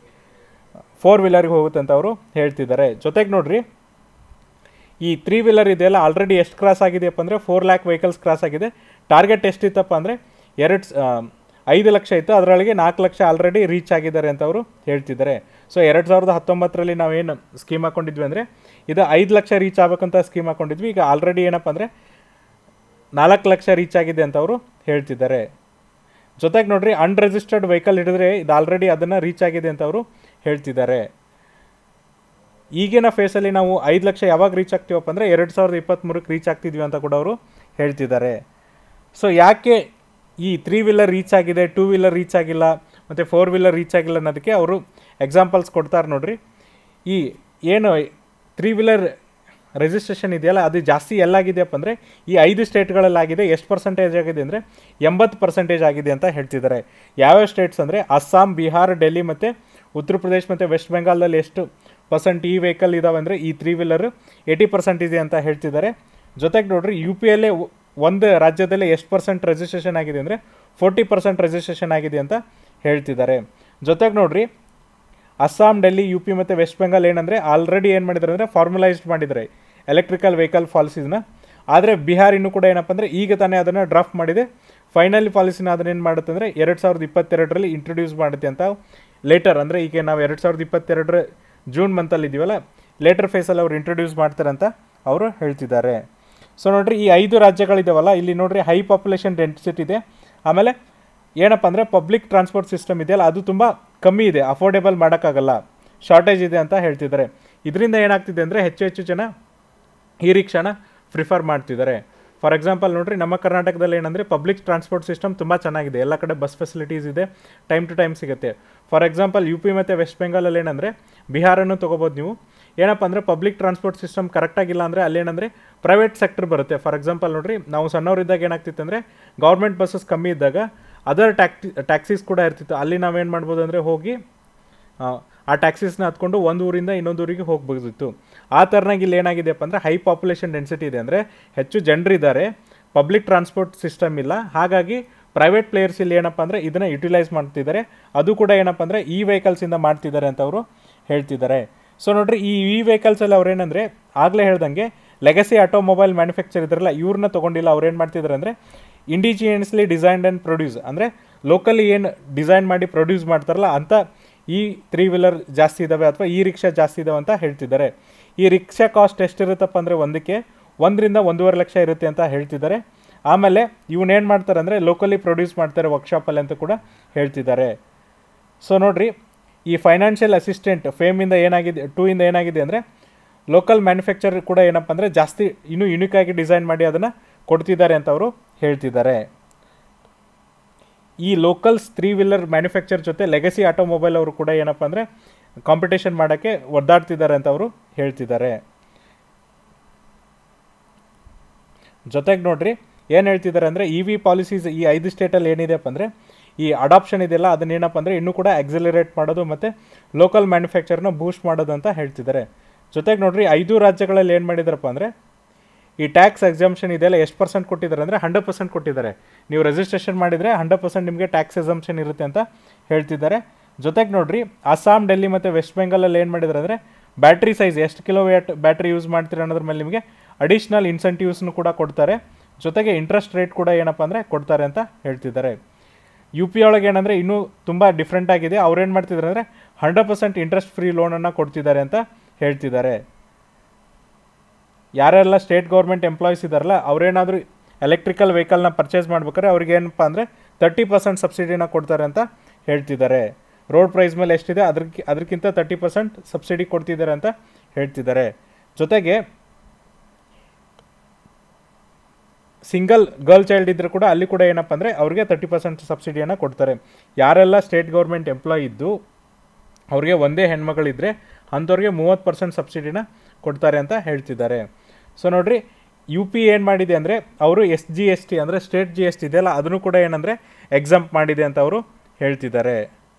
Speaker 1: ಫೋರ್ ವೀಲರ್ಗೆ ಹೋಗುತ್ತೆ ಅಂತ ಅವರು ಹೇಳ್ತಿದ್ದಾರೆ ಜೊತೆಗೆ ನೋಡ್ರಿ ಈ ತ್ರೀ ವೀಲರ್ ಇದೆಯಲ್ಲ ಆಲ್ರೆಡಿ ಎಷ್ಟು ಕ್ರಾಸ್ ಆಗಿದೆಯಪ್ಪ ಅಂದರೆ ಫೋರ್ ಲ್ಯಾಕ್ ವೆಹಿಕಲ್ಸ್ ಕ್ರಾಸ್ ಆಗಿದೆ ಟಾರ್ಗೆಟ್ ಎಷ್ಟಿತ್ತಪ್ಪ ಅಂದರೆ ಎರಡು ಐದು ಲಕ್ಷ ಇತ್ತು ಅದರೊಳಗೆ ನಾಲ್ಕು ಲಕ್ಷ ಆಲ್ರೆಡಿ ರೀಚ್ ಆಗಿದ್ದಾರೆ ಅಂತ ಅವರು ಹೇಳ್ತಿದ್ದಾರೆ ಸೊ ಎರಡು ಸಾವಿರದ ಹತ್ತೊಂಬತ್ತರಲ್ಲಿ ನಾವೇನು ಸ್ಕೀಮ್ ಹಾಕೊಂಡಿದ್ವಿ ಅಂದರೆ ಇದು ಐದು ಲಕ್ಷ ರೀಚ್ ಆಗ್ಬೇಕಂತ ಸ್ಕೀಮ್ ಹಾಕೊಂಡಿದ್ವಿ ಈಗ ಆಲ್ರೆಡಿ ಏನಪ್ಪ ಅಂದರೆ ನಾಲ್ಕು ಲಕ್ಷ ರೀಚ್ ಆಗಿದೆ ಅಂತ ಅವರು ಹೇಳ್ತಿದ್ದಾರೆ ಜೊತೆಗೆ ನೋಡ್ರಿ ಅನ್ರಿಜಿಸ್ಟರ್ಡ್ ವೆಹಿಕಲ್ ಹಿಡಿದ್ರೆ ಇದು ಆಲ್ರೆಡಿ ಅದನ್ನು ರೀಚ್ ಆಗಿದೆ ಅಂತ ಅವರು ಹೇಳ್ತಿದ್ದಾರೆ ಈಗಿನ ಫೇಸಲ್ಲಿ ನಾವು ಐದು ಲಕ್ಷ ಯಾವಾಗ ರೀಚ್ ಆಗ್ತೀವಪ್ಪ ಅಂದರೆ ಎರಡು ಸಾವಿರದ ಇಪ್ಪತ್ತ್ಮೂರಕ್ಕೆ ರೀಚ್ ಆಗ್ತಿದ್ವಿ ಅಂತ ಕೂಡ ಅವರು ಹೇಳ್ತಿದ್ದಾರೆ ಸೊ ಯಾಕೆ ಈ ತ್ರೀ ವೀಲರ್ ರೀಚ್ ಆಗಿದೆ ಟೂ ವೀಲರ್ ರೀಚ್ ಆಗಿಲ್ಲ ಮತ್ತು ಫೋರ್ ವೀಲರ್ ರೀಚ್ ಆಗಿಲ್ಲ ಅನ್ನೋದಕ್ಕೆ ಅವರು ಎಕ್ಸಾಂಪಲ್ಸ್ ಕೊಡ್ತಾರೆ ನೋಡ್ರಿ ಈ ಏನು ತ್ರೀ ವೀಲರ್ ರಿಜಿಸ್ಟ್ರೇಷನ್ ಇದೆಯಲ್ಲ ಅದು ಜಾಸ್ತಿ ಎಲ್ಲಾಗಿದೆಯಪ್ಪ ಅಂದರೆ ಈ ಐದು ಸ್ಟೇಟ್ಗಳಲ್ಲಿ ಆಗಿದೆ ಎಷ್ಟು ಪರ್ಸೆಂಟೇಜ್ ಆಗಿದೆ ಅಂದರೆ ಎಂಬತ್ತು ಪರ್ಸೆಂಟೇಜ್ ಆಗಿದೆ ಅಂತ ಹೇಳ್ತಿದ್ದಾರೆ ಯಾವ್ಯಾವ ಸ್ಟೇಟ್ಸ್ ಅಂದರೆ ಅಸ್ಸಾಂ ಬಿಹಾರ್ ಡೆಲ್ಲಿ ಮತ್ತು ಉತ್ತರ ಪ್ರದೇಶ್ ಮತ್ತು ವೆಸ್ಟ್ ಬೆಂಗಾಲದಲ್ಲಿ ಎಷ್ಟು ಪರ್ಸೆಂಟ್ ಈ ವೆಹಿಕಲ್ ಇದಾವೆ ಅಂದರೆ ಈ ತ್ರೀ ವೀಲರ್ ಏಯ್ಟಿ ಪರ್ಸೆಂಟ್ ಇದೆ ಅಂತ ಹೇಳ್ತಿದ್ದಾರೆ ಜೊತೆಗೆ ನೋಡ್ರಿ ಯು ಪಿಯಲ್ಲೇ ಒಂದು ರಾಜ್ಯದಲ್ಲಿ ಎಷ್ಟು ಪರ್ಸೆಂಟ್ ರಿಜಿಸ್ಟ್ರೇಷನ್ ಆಗಿದೆ ಅಂದರೆ ಫೋರ್ಟಿ ಪರ್ಸೆಂಟ್ ರಿಜಿಸ್ಟ್ರೇಷನ್ ಆಗಿದೆ ಅಂತ ಹೇಳ್ತಿದ್ದಾರೆ ಜೊತೆಗೆ ನೋಡ್ರಿ ಅಸ್ಸಾಂ ಡೆಲ್ಲಿ ಯು ಪಿ ಮತ್ತು ವೆಸ್ಟ್ ಬೆಂಗಾಲ್ ಏನಂದರೆ ಆಲ್ರೆಡಿ ಏನು ಮಾಡಿದ್ದಾರೆ ಅಂದರೆ ಫಾರ್ಮಲೈಸ್ಡ್ ಮಾಡಿದ್ದಾರೆ ಎಲೆಕ್ಟ್ರಿಕಲ್ ವೆಹಿಕಲ್ ಪಾಲಿಸೀಸ್ನ ಆದರೆ ಬಿಹಾರ್ ಇನ್ನೂ ಕೂಡ ಏನಪ್ಪ ಅಂದರೆ ಈಗ ತಾನೇ ಅದನ್ನು ಡ್ರಾಫ್ಟ್ ಮಾಡಿದೆ ಫೈನಲ್ ಪಾಲಿಸಿನ ಅದನ್ನ ಏನು ಮಾಡುತ್ತೆ ಅಂದರೆ ಎರಡು ಸಾವಿರದ ಇಪ್ಪತ್ತೆರಡರಲ್ಲಿ ಇಂಟ್ರೊಡ್ಯೂಸ್ ಮಾಡುತ್ತೆ ಅಂತ ಲೇಟರ್ ಅಂದರೆ ಈಗ ನಾವು ಎರಡು ಸಾವಿರದ ಇಪ್ಪತ್ತೆರಡರ ಜೂನ್ ಮಂತಲ್ಲಿ ಇದ್ದೀವಲ್ಲ ಲೇಟರ್ ಫೇಸಲ್ಲಿ ಅವ್ರು ಇಂಟ್ರೊಡ್ಯೂಸ್ ಮಾಡ್ತಾರೆ ಅಂತ ಅವರು ಹೇಳ್ತಿದ್ದಾರೆ ಸೊ ನೋಡ್ರಿ ಈ ಐದು ರಾಜ್ಯಗಳಿದಾವಲ್ಲ ಇಲ್ಲಿ ನೋಡ್ರಿ ಹೈ ಪಾಪ್ಯುಲೇಷನ್ ಡೆನ್ಸಿಟಿ ಇದೆ ಆಮೇಲೆ ಏನಪ್ಪ ಅಂದರೆ ಪಬ್ಲಿಕ್ ಟ್ರಾನ್ಸ್ಪೋರ್ಟ್ ಸಿಸ್ಟಮ್ ಇದೆಯಲ್ಲ ಅದು ತುಂಬ ಕಮ್ಮಿ ಇದೆ ಅಫೋರ್ಡೆಬಲ್ ಮಾಡೋಕ್ಕಾಗಲ್ಲ ಶಾರ್ಟೇಜ್ ಇದೆ ಅಂತ ಹೇಳ್ತಿದ್ದಾರೆ ಇದರಿಂದ ಏನಾಗ್ತಿದೆ ಅಂದರೆ ಹೆಚ್ಚು ಹೆಚ್ಚು ಜನ ಈ ರಿಕ್ಷಾನ ಪ್ರಿಫರ್ ಮಾಡ್ತಿದ್ದಾರೆ ಫಾರ್ ಎಕ್ಸಾಂಪಲ್ ನೋಡ್ರಿ ನಮ್ಮ ಕರ್ನಾಟಕದಲ್ಲಿ ಏನಂದರೆ ಪಬ್ಲಿಕ್ ಟ್ರಾನ್ಸ್ಪೋರ್ಟ್ ಸಿಸ್ಟಮ್ ತುಂಬ ಚೆನ್ನಾಗಿದೆ ಎಲ್ಲ ಕಡೆ ಬಸ್ ಫೆಸಿಲಿಟೀಸ್ ಇದೆ ಟೈಮ್ ಟು ಟೈಮ್ ಸಿಗುತ್ತೆ ಫಾರ್ ಎಕ್ಸಾಂಪಲ್ ಯು ಪಿ ಮತ್ತು ವೆಸ್ಟ್ ಬೆಂಗಾಲಲ್ಲಿ ಏನಂದರೆ ಬಿಹಾರನ್ನು ತೊಗೋಬೋದು ನೀವು ಏನಪ್ಪ ಅಂದರೆ ಪಬ್ಲಿಕ್ ಟ್ರಾನ್ಸ್ಪೋರ್ಟ್ ಸಿಸ್ಟಮ್ ಕರೆಕ್ಟಾಗಿಲ್ಲ ಅಂದರೆ ಅಲ್ಲೇನಂದರೆ ಪ್ರೈವೇಟ್ ಸೆಕ್ಟರ್ ಬರುತ್ತೆ ಫಾರ್ ಎಕ್ಸಾಂಪಲ್ ನೋಡ್ರಿ ನಾವು ಸಣ್ಣವರಿದ್ದಾಗ ಏನಾಗ್ತಿತ್ತು ಅಂದರೆ ಗೌರ್ಮೆಂಟ್ ಬಸ್ಸಸ್ ಕಮ್ಮಿ ಇದ್ದಾಗ ಅದರ್ ಟ್ಯಾಕ್ಟಿ ಟ್ಯಾಕ್ಸೀಸ್ ಕೂಡ ಇರ್ತಿತ್ತು ಅಲ್ಲಿ ನಾವೇನು ಮಾಡ್ಬೋದು ಅಂದರೆ ಹೋಗಿ ಆ, ಆ ಟ್ಯಾಕ್ಸೀಸ್ನ ಹತ್ಕೊಂಡು ಒಂದು ಊರಿಂದ ಇನ್ನೊಂದು ಊರಿಗೆ ಹೋಗ್ಬೋದಿತ್ತು ಆ ಥರನಾಗಿ ಇಲ್ಲಿ ಏನಾಗಿದೆಯಪ್ಪ ಅಂದರೆ ಹೈ ಪಾಪ್ಯುಲೇಷನ್ ಡೆನ್ಸಿಟಿ ಇದೆ ಅಂದರೆ ಹೆಚ್ಚು ಜನರಿದ್ದಾರೆ ಪಬ್ಲಿಕ್ ಟ್ರಾನ್ಸ್ಪೋರ್ಟ್ ಸಿಸ್ಟಮ್ ಇಲ್ಲ ಹಾಗಾಗಿ ಪ್ರೈವೇಟ್ ಪ್ಲೇಯರ್ಸ್ ಇಲ್ಲಿ ಏನಪ್ಪ ಅಂದರೆ ಇದನ್ನು ಯುಟಿಲೈಸ್ ಮಾಡ್ತಿದ್ದಾರೆ ಅದು ಕೂಡ ಏನಪ್ಪ ಅಂದರೆ ಈ ವೆಹಿಕಲ್ಸಿಂದ ಮಾಡ್ತಿದ್ದಾರೆ ಅಂತ ಅವರು ಹೇಳ್ತಿದ್ದಾರೆ ಸೊ ನೋಡ್ರಿ ಈ ಈ ವೆಹಿಕಲ್ಸಲ್ಲಿ ಅವ್ರು ಏನಂದರೆ ಆಗಲೇ ಹೇಳ್ದಂಗೆ ಲೆಗಸಿ ಆಟೋಮೊಬೈಲ್ ಮ್ಯಾನುಫ್ಯಾಕ್ಚರ್ ಇದ್ರಲ್ಲ ಇವ್ರನ್ನ ತೊಗೊಂಡಿಲ್ಲ ಅವ್ರು ಏನು ಮಾಡ್ತಿದ್ದಾರೆ ಅಂದರೆ ಇಂಡಿಜಿನಿಯಸ್ಲಿ ಡಿಸೈನ್ಡ್ ಆ್ಯಂಡ್ ಪ್ರೊಡ್ಯೂಸ್ ಅಂದರೆ ಲೋಕಲಿ ಏನು ಡಿಸೈನ್ ಮಾಡಿ ಪ್ರೊಡ್ಯೂಸ್ ಮಾಡ್ತಾರಲ್ಲ ಅಂತ ಈ ತ್ರೀ ವೀಲರ್ ಜಾಸ್ತಿ ಇದ್ದಾವೆ ಅಥವಾ ಈ ರಿಕ್ಷಾ ಜಾಸ್ತಿ ಇದಾವೆ ಅಂತ ಹೇಳ್ತಿದ್ದಾರೆ ಈ ರಿಕ್ಷಾ ಕಾಸ್ಟ್ ಎಷ್ಟಿರುತ್ತಪ್ಪ ಅಂದರೆ ಒಂದಕ್ಕೆ ಒಂದರಿಂದ ಒಂದೂವರೆ ಲಕ್ಷ ಇರುತ್ತೆ ಅಂತ ಹೇಳ್ತಿದ್ದಾರೆ ಆಮೇಲೆ ಇವನ್ನೇನು ಮಾಡ್ತಾರೆ ಅಂದರೆ ಲೋಕಲಿ ಪ್ರೊಡ್ಯೂಸ್ ಮಾಡ್ತಾರೆ ವರ್ಕ್ಶಾಪಲ್ಲಿ ಅಂತ ಕೂಡ ಹೇಳ್ತಿದ್ದಾರೆ ಸೊ ನೋಡ್ರಿ ಈ ಫೈನಾನ್ಷಿಯಲ್ ಅಸಿಸ್ಟೆಂಟ್ ಫೇಮಿಂದ ಏನಾಗಿದೆ ಟೂ ಇಂದ ಏನಾಗಿದೆ ಅಂದರೆ ಲೋಕಲ್ ಮ್ಯಾನುಫ್ಯಾಕ್ಚರ್ ಕೂಡ ಏನಪ್ಪ ಅಂದರೆ ಜಾಸ್ತಿ ಇನ್ನೂ ಯುನಿಕ್ ಆಗಿ ಡಿಸೈನ್ ಮಾಡಿ ಅದನ್ನು ಕೊಡ್ತಿದ್ದಾರೆ ಅಂತ ಅವರು ಹೇಳ್ತಿದ್ದಾರೆ ಈ ಲೋಕಲ್ಸ್ ತ್ರೀ ವೀಲರ್ ಮ್ಯಾನುಫ್ಯಾಕ್ಚರ್ ಜೊತೆ ಲೆಗಸಿ ಆಟೋಮೊಬೈಲ್ ಅವರು ಕೂಡ ಏನಪ್ಪ ಅಂದರೆ ಕಾಂಪಿಟೇಷನ್ ಮಾಡೋಕ್ಕೆ ಒದ್ದಾಡ್ತಿದ್ದಾರೆ ಅಂತ ಅವರು ಹೇಳ್ತಿದ್ದಾರೆ ಜೊತೆಗೆ ನೋಡ್ರಿ ಏನು ಹೇಳ್ತಿದ್ದಾರೆ ಅಂದರೆ ಇ ವಿ ಪಾಲಿಸೀಸ್ ಈ ಐದು ಸ್ಟೇಟಲ್ಲಿ ಏನಿದೆಪ್ಪ ಅಂದರೆ ಈ ಅಡಾಪ್ಷನ್ ಇದೆಯಲ್ಲ ಅದನ್ನೇನಪ್ಪ ಅಂದರೆ ಇನ್ನೂ ಕೂಡ ಎಕ್ಸಲರೇಟ್ ಮಾಡೋದು ಮತ್ತು ಲೋಕಲ್ ಮ್ಯಾನುಫ್ಯಾಕ್ಚರ್ನ ಬೂಸ್ಟ್ ಮಾಡೋದು ಅಂತ ಹೇಳ್ತಿದ್ದಾರೆ ಜೊತೆಗೆ ನೋಡ್ರಿ ಐದು ರಾಜ್ಯಗಳಲ್ಲಿ ಏನು ಮಾಡಿದಾರಪ್ಪ ಅಂದರೆ ಈ ಟ್ಯಾಕ್ಸ್ ಎಕ್ಸಾಮ್ಷನ್ ಇದೆಲ್ಲ ಎಷ್ಟು ಪರ್ಸೆಂಟ್ ಕೊಟ್ಟಿದ್ದಾರೆ ಅಂದರೆ ಹಂಡ್ರೆಡ್ ಪರ್ಸೆಂಟ್ ಕೊಟ್ಟಿದ್ದಾರೆ ನೀವು ರಿಜಿಸ್ಟ್ರೇಷನ್ ಮಾಡಿದರೆ ಹಂಡ್ರೆಡ್ ಪರ್ಸೆಂಟ್ ನಿಮಗೆ ಟ್ಯಾಕ್ಸ್ ಎಕ್ಸಾಮ್ಷನ್ ಇರುತ್ತೆ ಅಂತ ಹೇಳ್ತಿದ್ದಾರೆ ಜೊತೆಗೆ ನೋಡ್ರಿ ಅಸ್ಸಾಂ ಡೆಲ್ಲಿ ಮತ್ತು ವೆಸ್ಟ್ ಬೆಂಗಾಲಲ್ಲಿ ಏನು ಮಾಡಿದ್ದಾರೆ ಅಂದರೆ ಬ್ಯಾಟ್ರಿ ಸೈಜ್ ಎಷ್ಟು ಕಿಲೋ ವ್ಯಾಟ್ ಬ್ಯಾಟ್ರಿ ಯೂಸ್ ಮಾಡ್ತೀರ ಅನ್ನೋದ್ರ ಮೇಲೆ ನಿಮಗೆ ಅಡಿಷ್ನಲ್ ಇನ್ಸೆಂಟಿವ್ಸ್ನು ಕೂಡ ಕೊಡ್ತಾರೆ ಜೊತೆಗೆ ಇಂಟ್ರೆಸ್ಟ್ ರೇಟ್ ಕೂಡ ಏನಪ್ಪ ಅಂದರೆ ಕೊಡ್ತಾರೆ ಅಂತ ಹೇಳ್ತಿದ್ದಾರೆ ಯು ಪಿ ಒಳಗೆ ಏನಂದರೆ ಇನ್ನೂ ತುಂಬ ಡಿಫ್ರೆಂಟ್ ಆಗಿದೆ ಅವ್ರು ಏನು ಮಾಡ್ತಿದ್ದಾರೆ ಅಂದರೆ ಹಂಡ್ರೆಡ್ ಪರ್ಸೆಂಟ್ ಇಂಟ್ರೆಸ್ಟ್ ಫ್ರೀ ಲೋನನ್ನು ಕೊಡ್ತಿದ್ದಾರೆ ಅಂತ ಹೇಳ್ತಿದ್ದಾರೆ ಯಾರೆಲ್ಲ ಸ್ಟೇಟ್ ಗೌರ್ಮೆಂಟ್ ಎಂಪ್ಲಾಯೀಸ್ ಇದ್ದಾರಲ್ಲ ಅವ್ರೇನಾದರೂ ಎಲೆಕ್ಟ್ರಿಕಲ್ ವೆಹಿಕಲ್ನ ಪರ್ಚೇಸ್ ಮಾಡ್ಬೇಕಾದ್ರೆ ಅವ್ರಿಗೆ ಏನಪ್ಪ ಅಂದರೆ ತರ್ಟಿ ಪರ್ಸೆಂಟ್ ಸಬ್ಸಿಡಿನ ಕೊಡ್ತಾರೆ ಅಂತ ಹೇಳ್ತಿದ್ದಾರೆ ರೋಡ್ ಪ್ರೈಸ್ ಮೇಲೆ ಎಷ್ಟಿದೆ ಅದ್ರಕ್ಕೆ ಅದಕ್ಕಿಂತ ತರ್ಟಿ ಪರ್ಸೆಂಟ್ ಸಬ್ಸಿಡಿ ಕೊಡ್ತಿದ್ದಾರೆ ಅಂತ ಹೇಳ್ತಿದ್ದಾರೆ ಜೊತೆಗೆ ಸಿಂಗಲ್ ಗರ್ಲ್ ಚೈಲ್ಡ್ ಇದ್ದರೆ ಕೂಡ ಅಲ್ಲಿ ಕೂಡ ಏನಪ್ಪ ಅಂದರೆ ಅವ್ರಿಗೆ ತರ್ಟಿ ಪರ್ಸೆಂಟ್ ಸಬ್ಸಿಡಿಯನ್ನು ಕೊಡ್ತಾರೆ ಯಾರೆಲ್ಲ ಸ್ಟೇಟ್ ಗೌರ್ಮೆಂಟ್ ಎಂಪ್ಲಾಯ್ ಇದ್ದು ಅವ್ರಿಗೆ ಒಂದೇ ಹೆಣ್ಮಗಳಿದ್ದರೆ ಅಂಥವ್ರಿಗೆ ಮೂವತ್ತು ಪರ್ಸೆಂಟ್ ಸಬ್ಸಿಡಿನ ಕೊಡ್ತಾರೆ ಅಂತ ಹೇಳ್ತಿದ್ದಾರೆ ಸೊ ನೋಡ್ರಿ ಯು ಪಿ ಏನು ಮಾಡಿದೆ ಅಂದರೆ ಅವರು ಎಸ್ ಜಿ ಎಸ್ ಟಿ ಅಂದರೆ ಸ್ಟೇಟ್ ಜಿ ಎಸ್ ಟಿ ಇದೆಯಲ್ಲ ಅದನ್ನು ಕೂಡ ಏನಂದರೆ ಎಕ್ಸಾಂಪ್ ಮಾಡಿದೆ ಅಂತ ಅವರು ಹೇಳ್ತಿದ್ದಾರೆ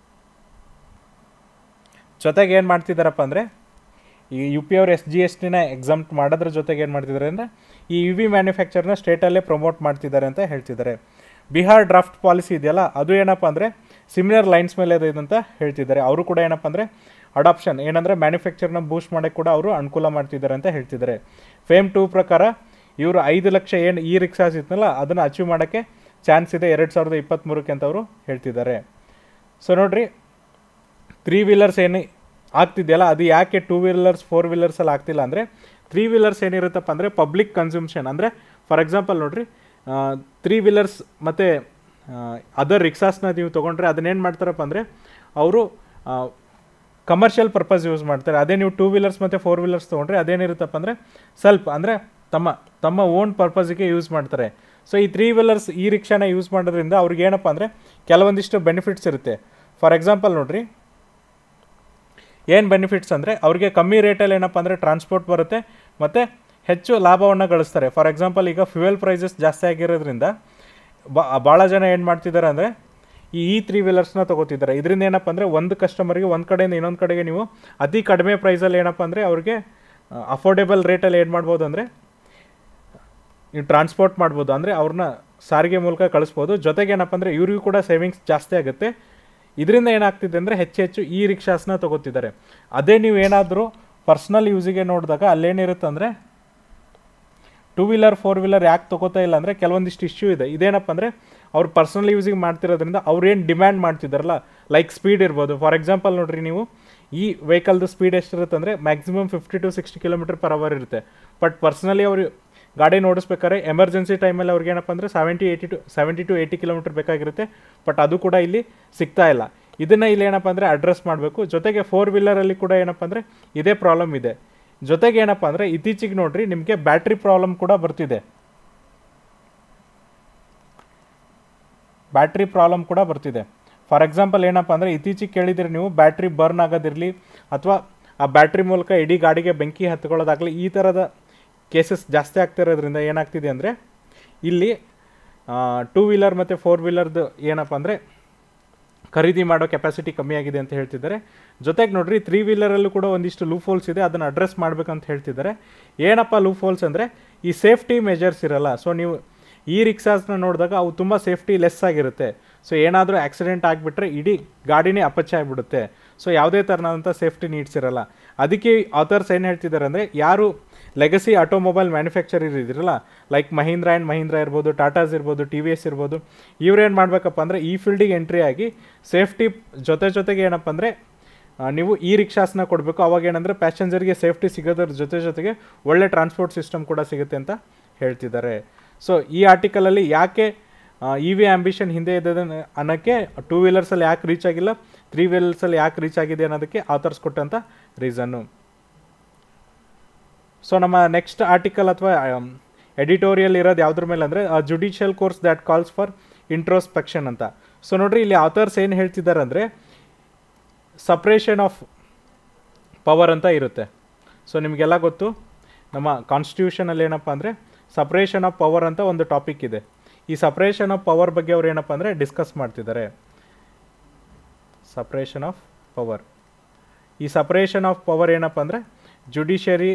Speaker 1: ಜೊತೆಗೆ ಏನು ಮಾಡ್ತಿದ್ದಾರಪ್ಪ ಅಂದರೆ ಈ ಯು ಪಿ ಅವ್ರು ಎಸ್ ಜಿ ಎಸ್ ಟಿನ ಎಕ್ಸಾಮ್ ಮಾಡೋದ್ರ ಜೊತೆಗೆ ಏನು ಮಾಡ್ತಿದ್ದಾರೆ ಅಂದರೆ ಈ ಯು ವಿ ಮ್ಯಾನುಫ್ಯಾಕ್ಚರ್ನ ಸ್ಟೇಟಲ್ಲೇ ಪ್ರಮೋಟ್ ಮಾಡ್ತಿದ್ದಾರೆ ಅಂತ ಹೇಳ್ತಿದ್ದಾರೆ ಬಿಹಾರ್ ಡ್ರಾಫ್ಟ್ ಪಾಲಿಸಿ ಇದೆಯಲ್ಲ ಅದು ಏನಪ್ಪ ಅಂದರೆ ಸಿಮಿಲರ್ ಲೈನ್ಸ್ ಮೇಲೆ ಇದೆ ಅಂತ ಹೇಳ್ತಿದ್ದಾರೆ ಅವರು ಕೂಡ ಏನಪ್ಪ ಅಂದರೆ ಅಡಾಪ್ಷನ್ ಏನಂದರೆ ಮ್ಯಾನುಫ್ಯಾಕ್ಚರ್ನ ಬೂಸ್ಟ್ ಮಾಡೋಕ್ಕೆ ಕೂಡ ಅವರು ಅನುಕೂಲ ಮಾಡ್ತಿದ್ದಾರೆ ಅಂತ ಹೇಳ್ತಿದ್ದಾರೆ ಫೇಮ್ ಟೂ ಪ್ರಕಾರ ಇವರು ಐದು ಲಕ್ಷ ಏನು ಈ ರಿಕ್ಷಾಸ್ ಇತ್ತಲ್ಲ ಅದನ್ನು ಅಚೀವ್ ಮಾಡೋಕ್ಕೆ ಚಾನ್ಸ್ ಇದೆ ಎರಡು ಸಾವಿರದ ಇಪ್ಪತ್ತ್ಮೂರಕ್ಕೆ ಅಂತ ಅವರು ಹೇಳ್ತಿದ್ದಾರೆ ಸೊ ನೋಡ್ರಿ ತ್ರೀ ವೀಲರ್ಸ್ ಏನು ಆಗ್ತಿದೆಯಲ್ಲ ಅದು ಯಾಕೆ ಟೂ ವೀಲರ್ಸ್ ಫೋರ್ ವೀಲರ್ಸಲ್ಲಿ ಆಗ್ತಿಲ್ಲ ಅಂದರೆ ತ್ರೀ ವೀಲರ್ಸ್ ಏನಿರುತ್ತಪ್ಪ ಅಂದರೆ ಪಬ್ಲಿಕ್ ಕನ್ಸ್ಯೂಮ್ಷನ್ ಅಂದರೆ ಫಾರ್ ಎಕ್ಸಾಂಪಲ್ ನೋಡ್ರಿ ತ್ರೀ ವೀಲರ್ಸ್ ಮತ್ತು ಅದರ್ ರಿಕ್ಸಾಸ್ನ ನೀವು ತೊಗೊಂಡ್ರೆ ಅದನ್ನೇನು ಮಾಡ್ತಾರಪ್ಪ ಅಂದರೆ ಅವರು ಕಮರ್ಷಿಯಲ್ ಪರ್ಪಸ್ ಯೂಸ್ ಮಾಡ್ತಾರೆ ಅದೇ ನೀವು ಟೂ ವೀಲರ್ಸ್ ಮತ್ತು ಫೋರ್ ವೀಲರ್ಸ್ ತೊಗೊಂಡ್ರೆ ಅದೇನಿರುತ್ತಪ್ಪ ಅಂದರೆ ಸ್ವಲ್ಪ ಅಂದರೆ ತಮ್ಮ ತಮ್ಮ ಓನ್ ಪರ್ಪಸ್ಗೆ ಯೂಸ್ ಮಾಡ್ತಾರೆ ಸೊ ಈ ತ್ರೀ ವೀಲರ್ಸ್ ಈ ರಿಕ್ಷಾನ ಯೂಸ್ ಮಾಡೋದ್ರಿಂದ ಅವ್ರಿಗೆ ಏನಪ್ಪ ಅಂದರೆ ಕೆಲವೊಂದಿಷ್ಟು ಬೆನಿಫಿಟ್ಸ್ ಇರುತ್ತೆ ಫಾರ್ ಎಕ್ಸಾಂಪಲ್ ನೋಡ್ರಿ ಏನು ಬೆನಿಫಿಟ್ಸ್ ಅಂದರೆ ಅವ್ರಿಗೆ ಕಮ್ಮಿ ರೇಟಲ್ಲಿ ಏನಪ್ಪ ಅಂದರೆ ಟ್ರಾನ್ಸ್ಪೋರ್ಟ್ ಬರುತ್ತೆ ಮತ್ತು ಹೆಚ್ಚು ಲಾಭವನ್ನು ಗಳಿಸ್ತಾರೆ ಫಾರ್ ಎಕ್ಸಾಂಪಲ್ ಈಗ ಫ್ಯೂಯಲ್ ಪ್ರೈಸಸ್ ಜಾಸ್ತಿ ಆಗಿರೋದ್ರಿಂದ ಭಾಳ ಜನ ಏನು ಮಾಡ್ತಿದ್ದಾರೆ ಅಂದರೆ ಈ ಈ ತ್ರೀ ವೀಲರ್ಸ್ನ ತೊಗೋತಿದ್ದಾರೆ ಇದರಿಂದ ಏನಪ್ಪ ಅಂದರೆ ಒಂದು ಕಸ್ಟಮರ್ಗೆ ಒಂದು ಕಡೆಯಿಂದ ಇನ್ನೊಂದು ಕಡೆಗೆ ನೀವು ಅತಿ ಕಡಿಮೆ ಪ್ರೈಸಲ್ಲಿ ಏನಪ್ಪ ಅಂದರೆ ಅವ್ರಿಗೆ ಅಫೋರ್ಡೆಬಲ್ ರೇಟಲ್ಲಿ ಏನು ಮಾಡ್ಬೋದು ಅಂದರೆ ನೀವು ಟ್ರಾನ್ಸ್ಪೋರ್ಟ್ ಮಾಡ್ಬೋದು ಅಂದರೆ ಅವ್ರನ್ನ ಸಾರಿಗೆ ಮೂಲಕ ಕಳಿಸ್ಬೋದು ಜೊತೆಗೆ ಏನಪ್ಪ ಅಂದರೆ ಇವ್ರಿಗೂ ಕೂಡ ಸೇವಿಂಗ್ಸ್ ಜಾಸ್ತಿ ಆಗುತ್ತೆ ಇದರಿಂದ ಏನಾಗ್ತಿದೆ ಅಂದರೆ ಹೆಚ್ಚು ಹೆಚ್ಚು ಈ ರಿಕ್ಷಾಸ್ನ ತಗೋತಿದ್ದಾರೆ ಅದೇ ನೀವು ಏನಾದರೂ ಪರ್ಸ್ನಲ್ ಯೂಸಿಗೆ ನೋಡಿದಾಗ ಅಲ್ಲೇನಿರುತ್ತೆ ಅಂದರೆ ಟೂ ವೀಲರ್ ಫೋರ್ ವೀಲರ್ ಯಾಕೆ ತಗೋತಾ ಇಲ್ಲ ಅಂದರೆ ಕೆಲವೊಂದಿಷ್ಟು ಇಶ್ಯೂ ಇದೆ ಇದೇನಪ್ಪ ಅಂದರೆ ಅವ್ರು ಪರ್ಸನಲ್ ಯೂಸಿಗೆ ಮಾಡ್ತಿರೋದ್ರಿಂದ ಅವ್ರು ಏನು ಡಿಮ್ಯಾಂಡ್ ಮಾಡ್ತಿದ್ದಾರಲ್ಲ ಲೈಕ್ ಸ್ಪೀಡ್ ಇರ್ಬೋದು ಫಾರ್ ಎಕ್ಸಾಂಪಲ್ ನೋಡ್ರಿ ನೀವು ಈ ವೆಹಿಕಲ್ದು ಸ್ಪೀಡ್ ಎಷ್ಟಿರುತ್ತೆ ಅಂದರೆ maximum fifty to sixty kilometer per hour ಇರುತ್ತೆ ಬಟ್ ಪರ್ಸ್ನಲಿ ಅವರು ಗಾಡಿ ನೋಡಿಸ್ಬೇಕಾದ್ರೆ ಎಮರ್ಜೆನ್ಸಿ ಟೈಮಲ್ಲಿ ಅವ್ರಿಗೆ ಏನಪ್ಪ ಅಂದರೆ seventy eighty to seventy to eighty kilometer ಬೇಕಾಗಿರುತ್ತೆ ಬಟ್ ಅದು ಕೂಡ ಇಲ್ಲಿ ಸಿಗ್ತಾ ಇಲ್ಲ ಇದನ್ನು ಇಲ್ಲಿ ಏನಪ್ಪ ಅಂದರೆ ಅಡ್ರೆಸ್ ಮಾಡಬೇಕು ಜೊತೆಗೆ ಫೋರ್ ವೀಲರಲ್ಲಿ ಕೂಡ ಏನಪ್ಪ ಅಂದರೆ ಇದೇ ಪ್ರಾಬ್ಲಮ್ ಇದೆ ಜೊತೆಗೆ ಏನಪ್ಪ ಅಂದರೆ ಇತ್ತೀಚೆಗೆ ನೋಡ್ರಿ ನಿಮಗೆ ಬ್ಯಾಟ್ರಿ ಪ್ರಾಬ್ಲಮ್ ಕೂಡ ಬರ್ತಿದೆ ಬ್ಯಾಟ್ರಿ ಪ್ರಾಬ್ಲಮ್ ಕೂಡ ಬರ್ತಿದೆ ಫಾರ್ ಎಕ್ಸಾಂಪಲ್ ಏನಪ್ಪ ಅಂದರೆ ಇತ್ತೀಚೆಗೆ ಕೇಳಿದ್ರೆ ನೀವು ಬ್ಯಾಟ್ರಿ ಬರ್ನ್ ಆಗೋದಿರಲಿ ಅಥವಾ ಆ ಬ್ಯಾಟ್ರಿ ಮೂಲಕ ಇಡೀ ಗಾಡಿಗೆ ಬೆಂಕಿ ಹತ್ಕೊಳ್ಳೋದಾಗಲಿ ಈ ಥರದ ಕೇಸಸ್ ಜಾಸ್ತಿ ಆಗ್ತಿರೋದ್ರಿಂದ ಏನಾಗ್ತಿದೆ ಅಂದರೆ ಇಲ್ಲಿ ಟೂ ವೀಲರ್ ಮತ್ತು ಫೋರ್ ವೀಲರ್ದು ಏನಪ್ಪ ಅಂದರೆ ಖರೀದಿ ಮಾಡೋ ಕೆಪಾಸಿಟಿ ಕಮ್ಮಿ ಆಗಿದೆ ಅಂತ ಹೇಳ್ತಿದ್ದಾರೆ ಜೊತೆಗೆ ನೋಡ್ರಿ ತ್ರೀ ವೀಲರಲ್ಲೂ ಕೂಡ ಒಂದಿಷ್ಟು ಲೂಪ್ ಹೋಲ್ಸ್ ಇದೆ ಅದನ್ನು ಅಡ್ರೆಸ್ ಮಾಡಬೇಕಂತ ಹೇಳ್ತಿದ್ದಾರೆ ಏನಪ್ಪ ಲೂಪ್ ಹೋಲ್ಸ್ ಅಂದರೆ ಈ ಸೇಫ್ಟಿ ಮೆಜರ್ಸ್ ಇರಲ್ಲ ಸೊ ನೀವು ಈ ರಿಕ್ಸಾಸ್ನ ನೋಡಿದಾಗ ಅವು ತುಂಬ ಸೇಫ್ಟಿ ಲೆಸ್ ಆಗಿರುತ್ತೆ ಸೊ ಏನಾದರೂ ಆಕ್ಸಿಡೆಂಟ್ ಆಗಿಬಿಟ್ರೆ ಇಡೀ ಗಾಡಿನೇ ಅಪಚ ಆಗಿಬಿಡುತ್ತೆ ಸೊ ಯಾವುದೇ ಥರನಾದಂಥ ಸೇಫ್ಟಿ ನೀಡ್ಸ್ ಇರಲ್ಲ ಅದಕ್ಕೆ ಆಥರ್ಸ್ ಏನು ಹೇಳ್ತಿದ್ದಾರೆ ಅಂದರೆ ಯಾರು ಲೆಗಸಿ ಆಟೋಮೊಬೈಲ್ ಮ್ಯಾನುಫ್ಯಾಕ್ಚರರ್ ಇದಿರಲ್ಲ ಲೈಕ್ ಮಹೀಂದ್ರ ಆ್ಯಂಡ್ ಮಹೀಂದ್ರ ಇರ್ಬೋದು ಟಾಟಾಸ್ ಇರ್ಬೋದು ಟಿ ವಿ ಎಸ್ ಇರ್ಬೋದು ಇವ್ರೇನು ಮಾಡಬೇಕಪ್ಪ ಅಂದರೆ ಈ ಫೀಲ್ಡಿಗೆ ಎಂಟ್ರಿ ಆಗಿ ಸೇಫ್ಟಿ ಜೊತೆ ಜೊತೆಗೆ ಏನಪ್ಪ ಅಂದರೆ ನೀವು ಈ ರಿಕ್ಷಾಸ್ನ ಕೊಡಬೇಕು ಅವಾಗ ಏನಂದರೆ ಪ್ಯಾಸೆಂಜರ್ಗೆ ಸೇಫ್ಟಿ ಸಿಗೋದ್ರ ಜೊತೆ ಜೊತೆಗೆ ಒಳ್ಳೆ ಟ್ರಾನ್ಸ್ಪೋರ್ಟ್ ಸಿಸ್ಟಮ್ ಕೂಡ ಸಿಗುತ್ತೆ ಅಂತ ಹೇಳ್ತಿದ್ದಾರೆ ಸೊ ಈ ಆರ್ಟಿಕಲಲ್ಲಿ ಯಾಕೆ ಇ ವಿ ಆಂಬಿಷನ್ ಹಿಂದೆ ಇದ್ದದ ಅನ್ನೋಕ್ಕೆ ಟೂ ವೀಲರ್ಸಲ್ಲಿ ಯಾಕೆ ರೀಚ್ ಆಗಿಲ್ಲ ತ್ರೀ ವೀಲರ್ಸಲ್ಲಿ ಯಾಕೆ ರೀಚ್ ಆಗಿದೆ ಅನ್ನೋದಕ್ಕೆ ಆಥರ್ಸ್ ಕೊಟ್ಟಂಥ ರೀಸನ್ನು ಸೊ ನಮ್ಮ ನೆಕ್ಸ್ಟ್ ಆರ್ಟಿಕಲ್ ಅಥವಾ ಎಡಿಟೋರಿಯಲ್ ಇರೋದು ಯಾವುದ್ರ ಮೇಲೆ ಅಂದರೆ judicial course that calls for introspection ಅಂತ ಸೊ ನೋಡ್ರಿ ಇಲ್ಲಿ ಆಥರ್ಸ್ ಏನು ಹೇಳ್ತಿದ್ದಾರೆ ಅಂದರೆ ಸಪ್ರೇಷನ್ ಆಫ್ ಪವರ್ ಅಂತ ಇರುತ್ತೆ ಸೊ ನಿಮಗೆಲ್ಲ ಗೊತ್ತು ನಮ್ಮ ಕಾನ್ಸ್ಟಿಟ್ಯೂಷನಲ್ಲಿ ಏನಪ್ಪ ಅಂದರೆ ಸಪ್ರೇಷನ್ ಆಫ್ ಪವರ್ ಅಂತ ಒಂದು ಟಾಪಿಕ್ ಇದೆ ಈ ಸಪ್ರೇಷನ್ ಆಫ್ ಪವರ್ ಬಗ್ಗೆ ಅವ್ರು ಏನಪ್ಪ ಅಂದರೆ ಡಿಸ್ಕಸ್ ಮಾಡ್ತಿದ್ದಾರೆ ಸಪ್ರೇಷನ್ ಆಫ್ ಪವರ್ ಈ ಸಪ್ರೇಷನ್ ಆಫ್ ಪವರ್ ಏನಪ್ಪ ಅಂದರೆ ಜುಡಿಷರಿ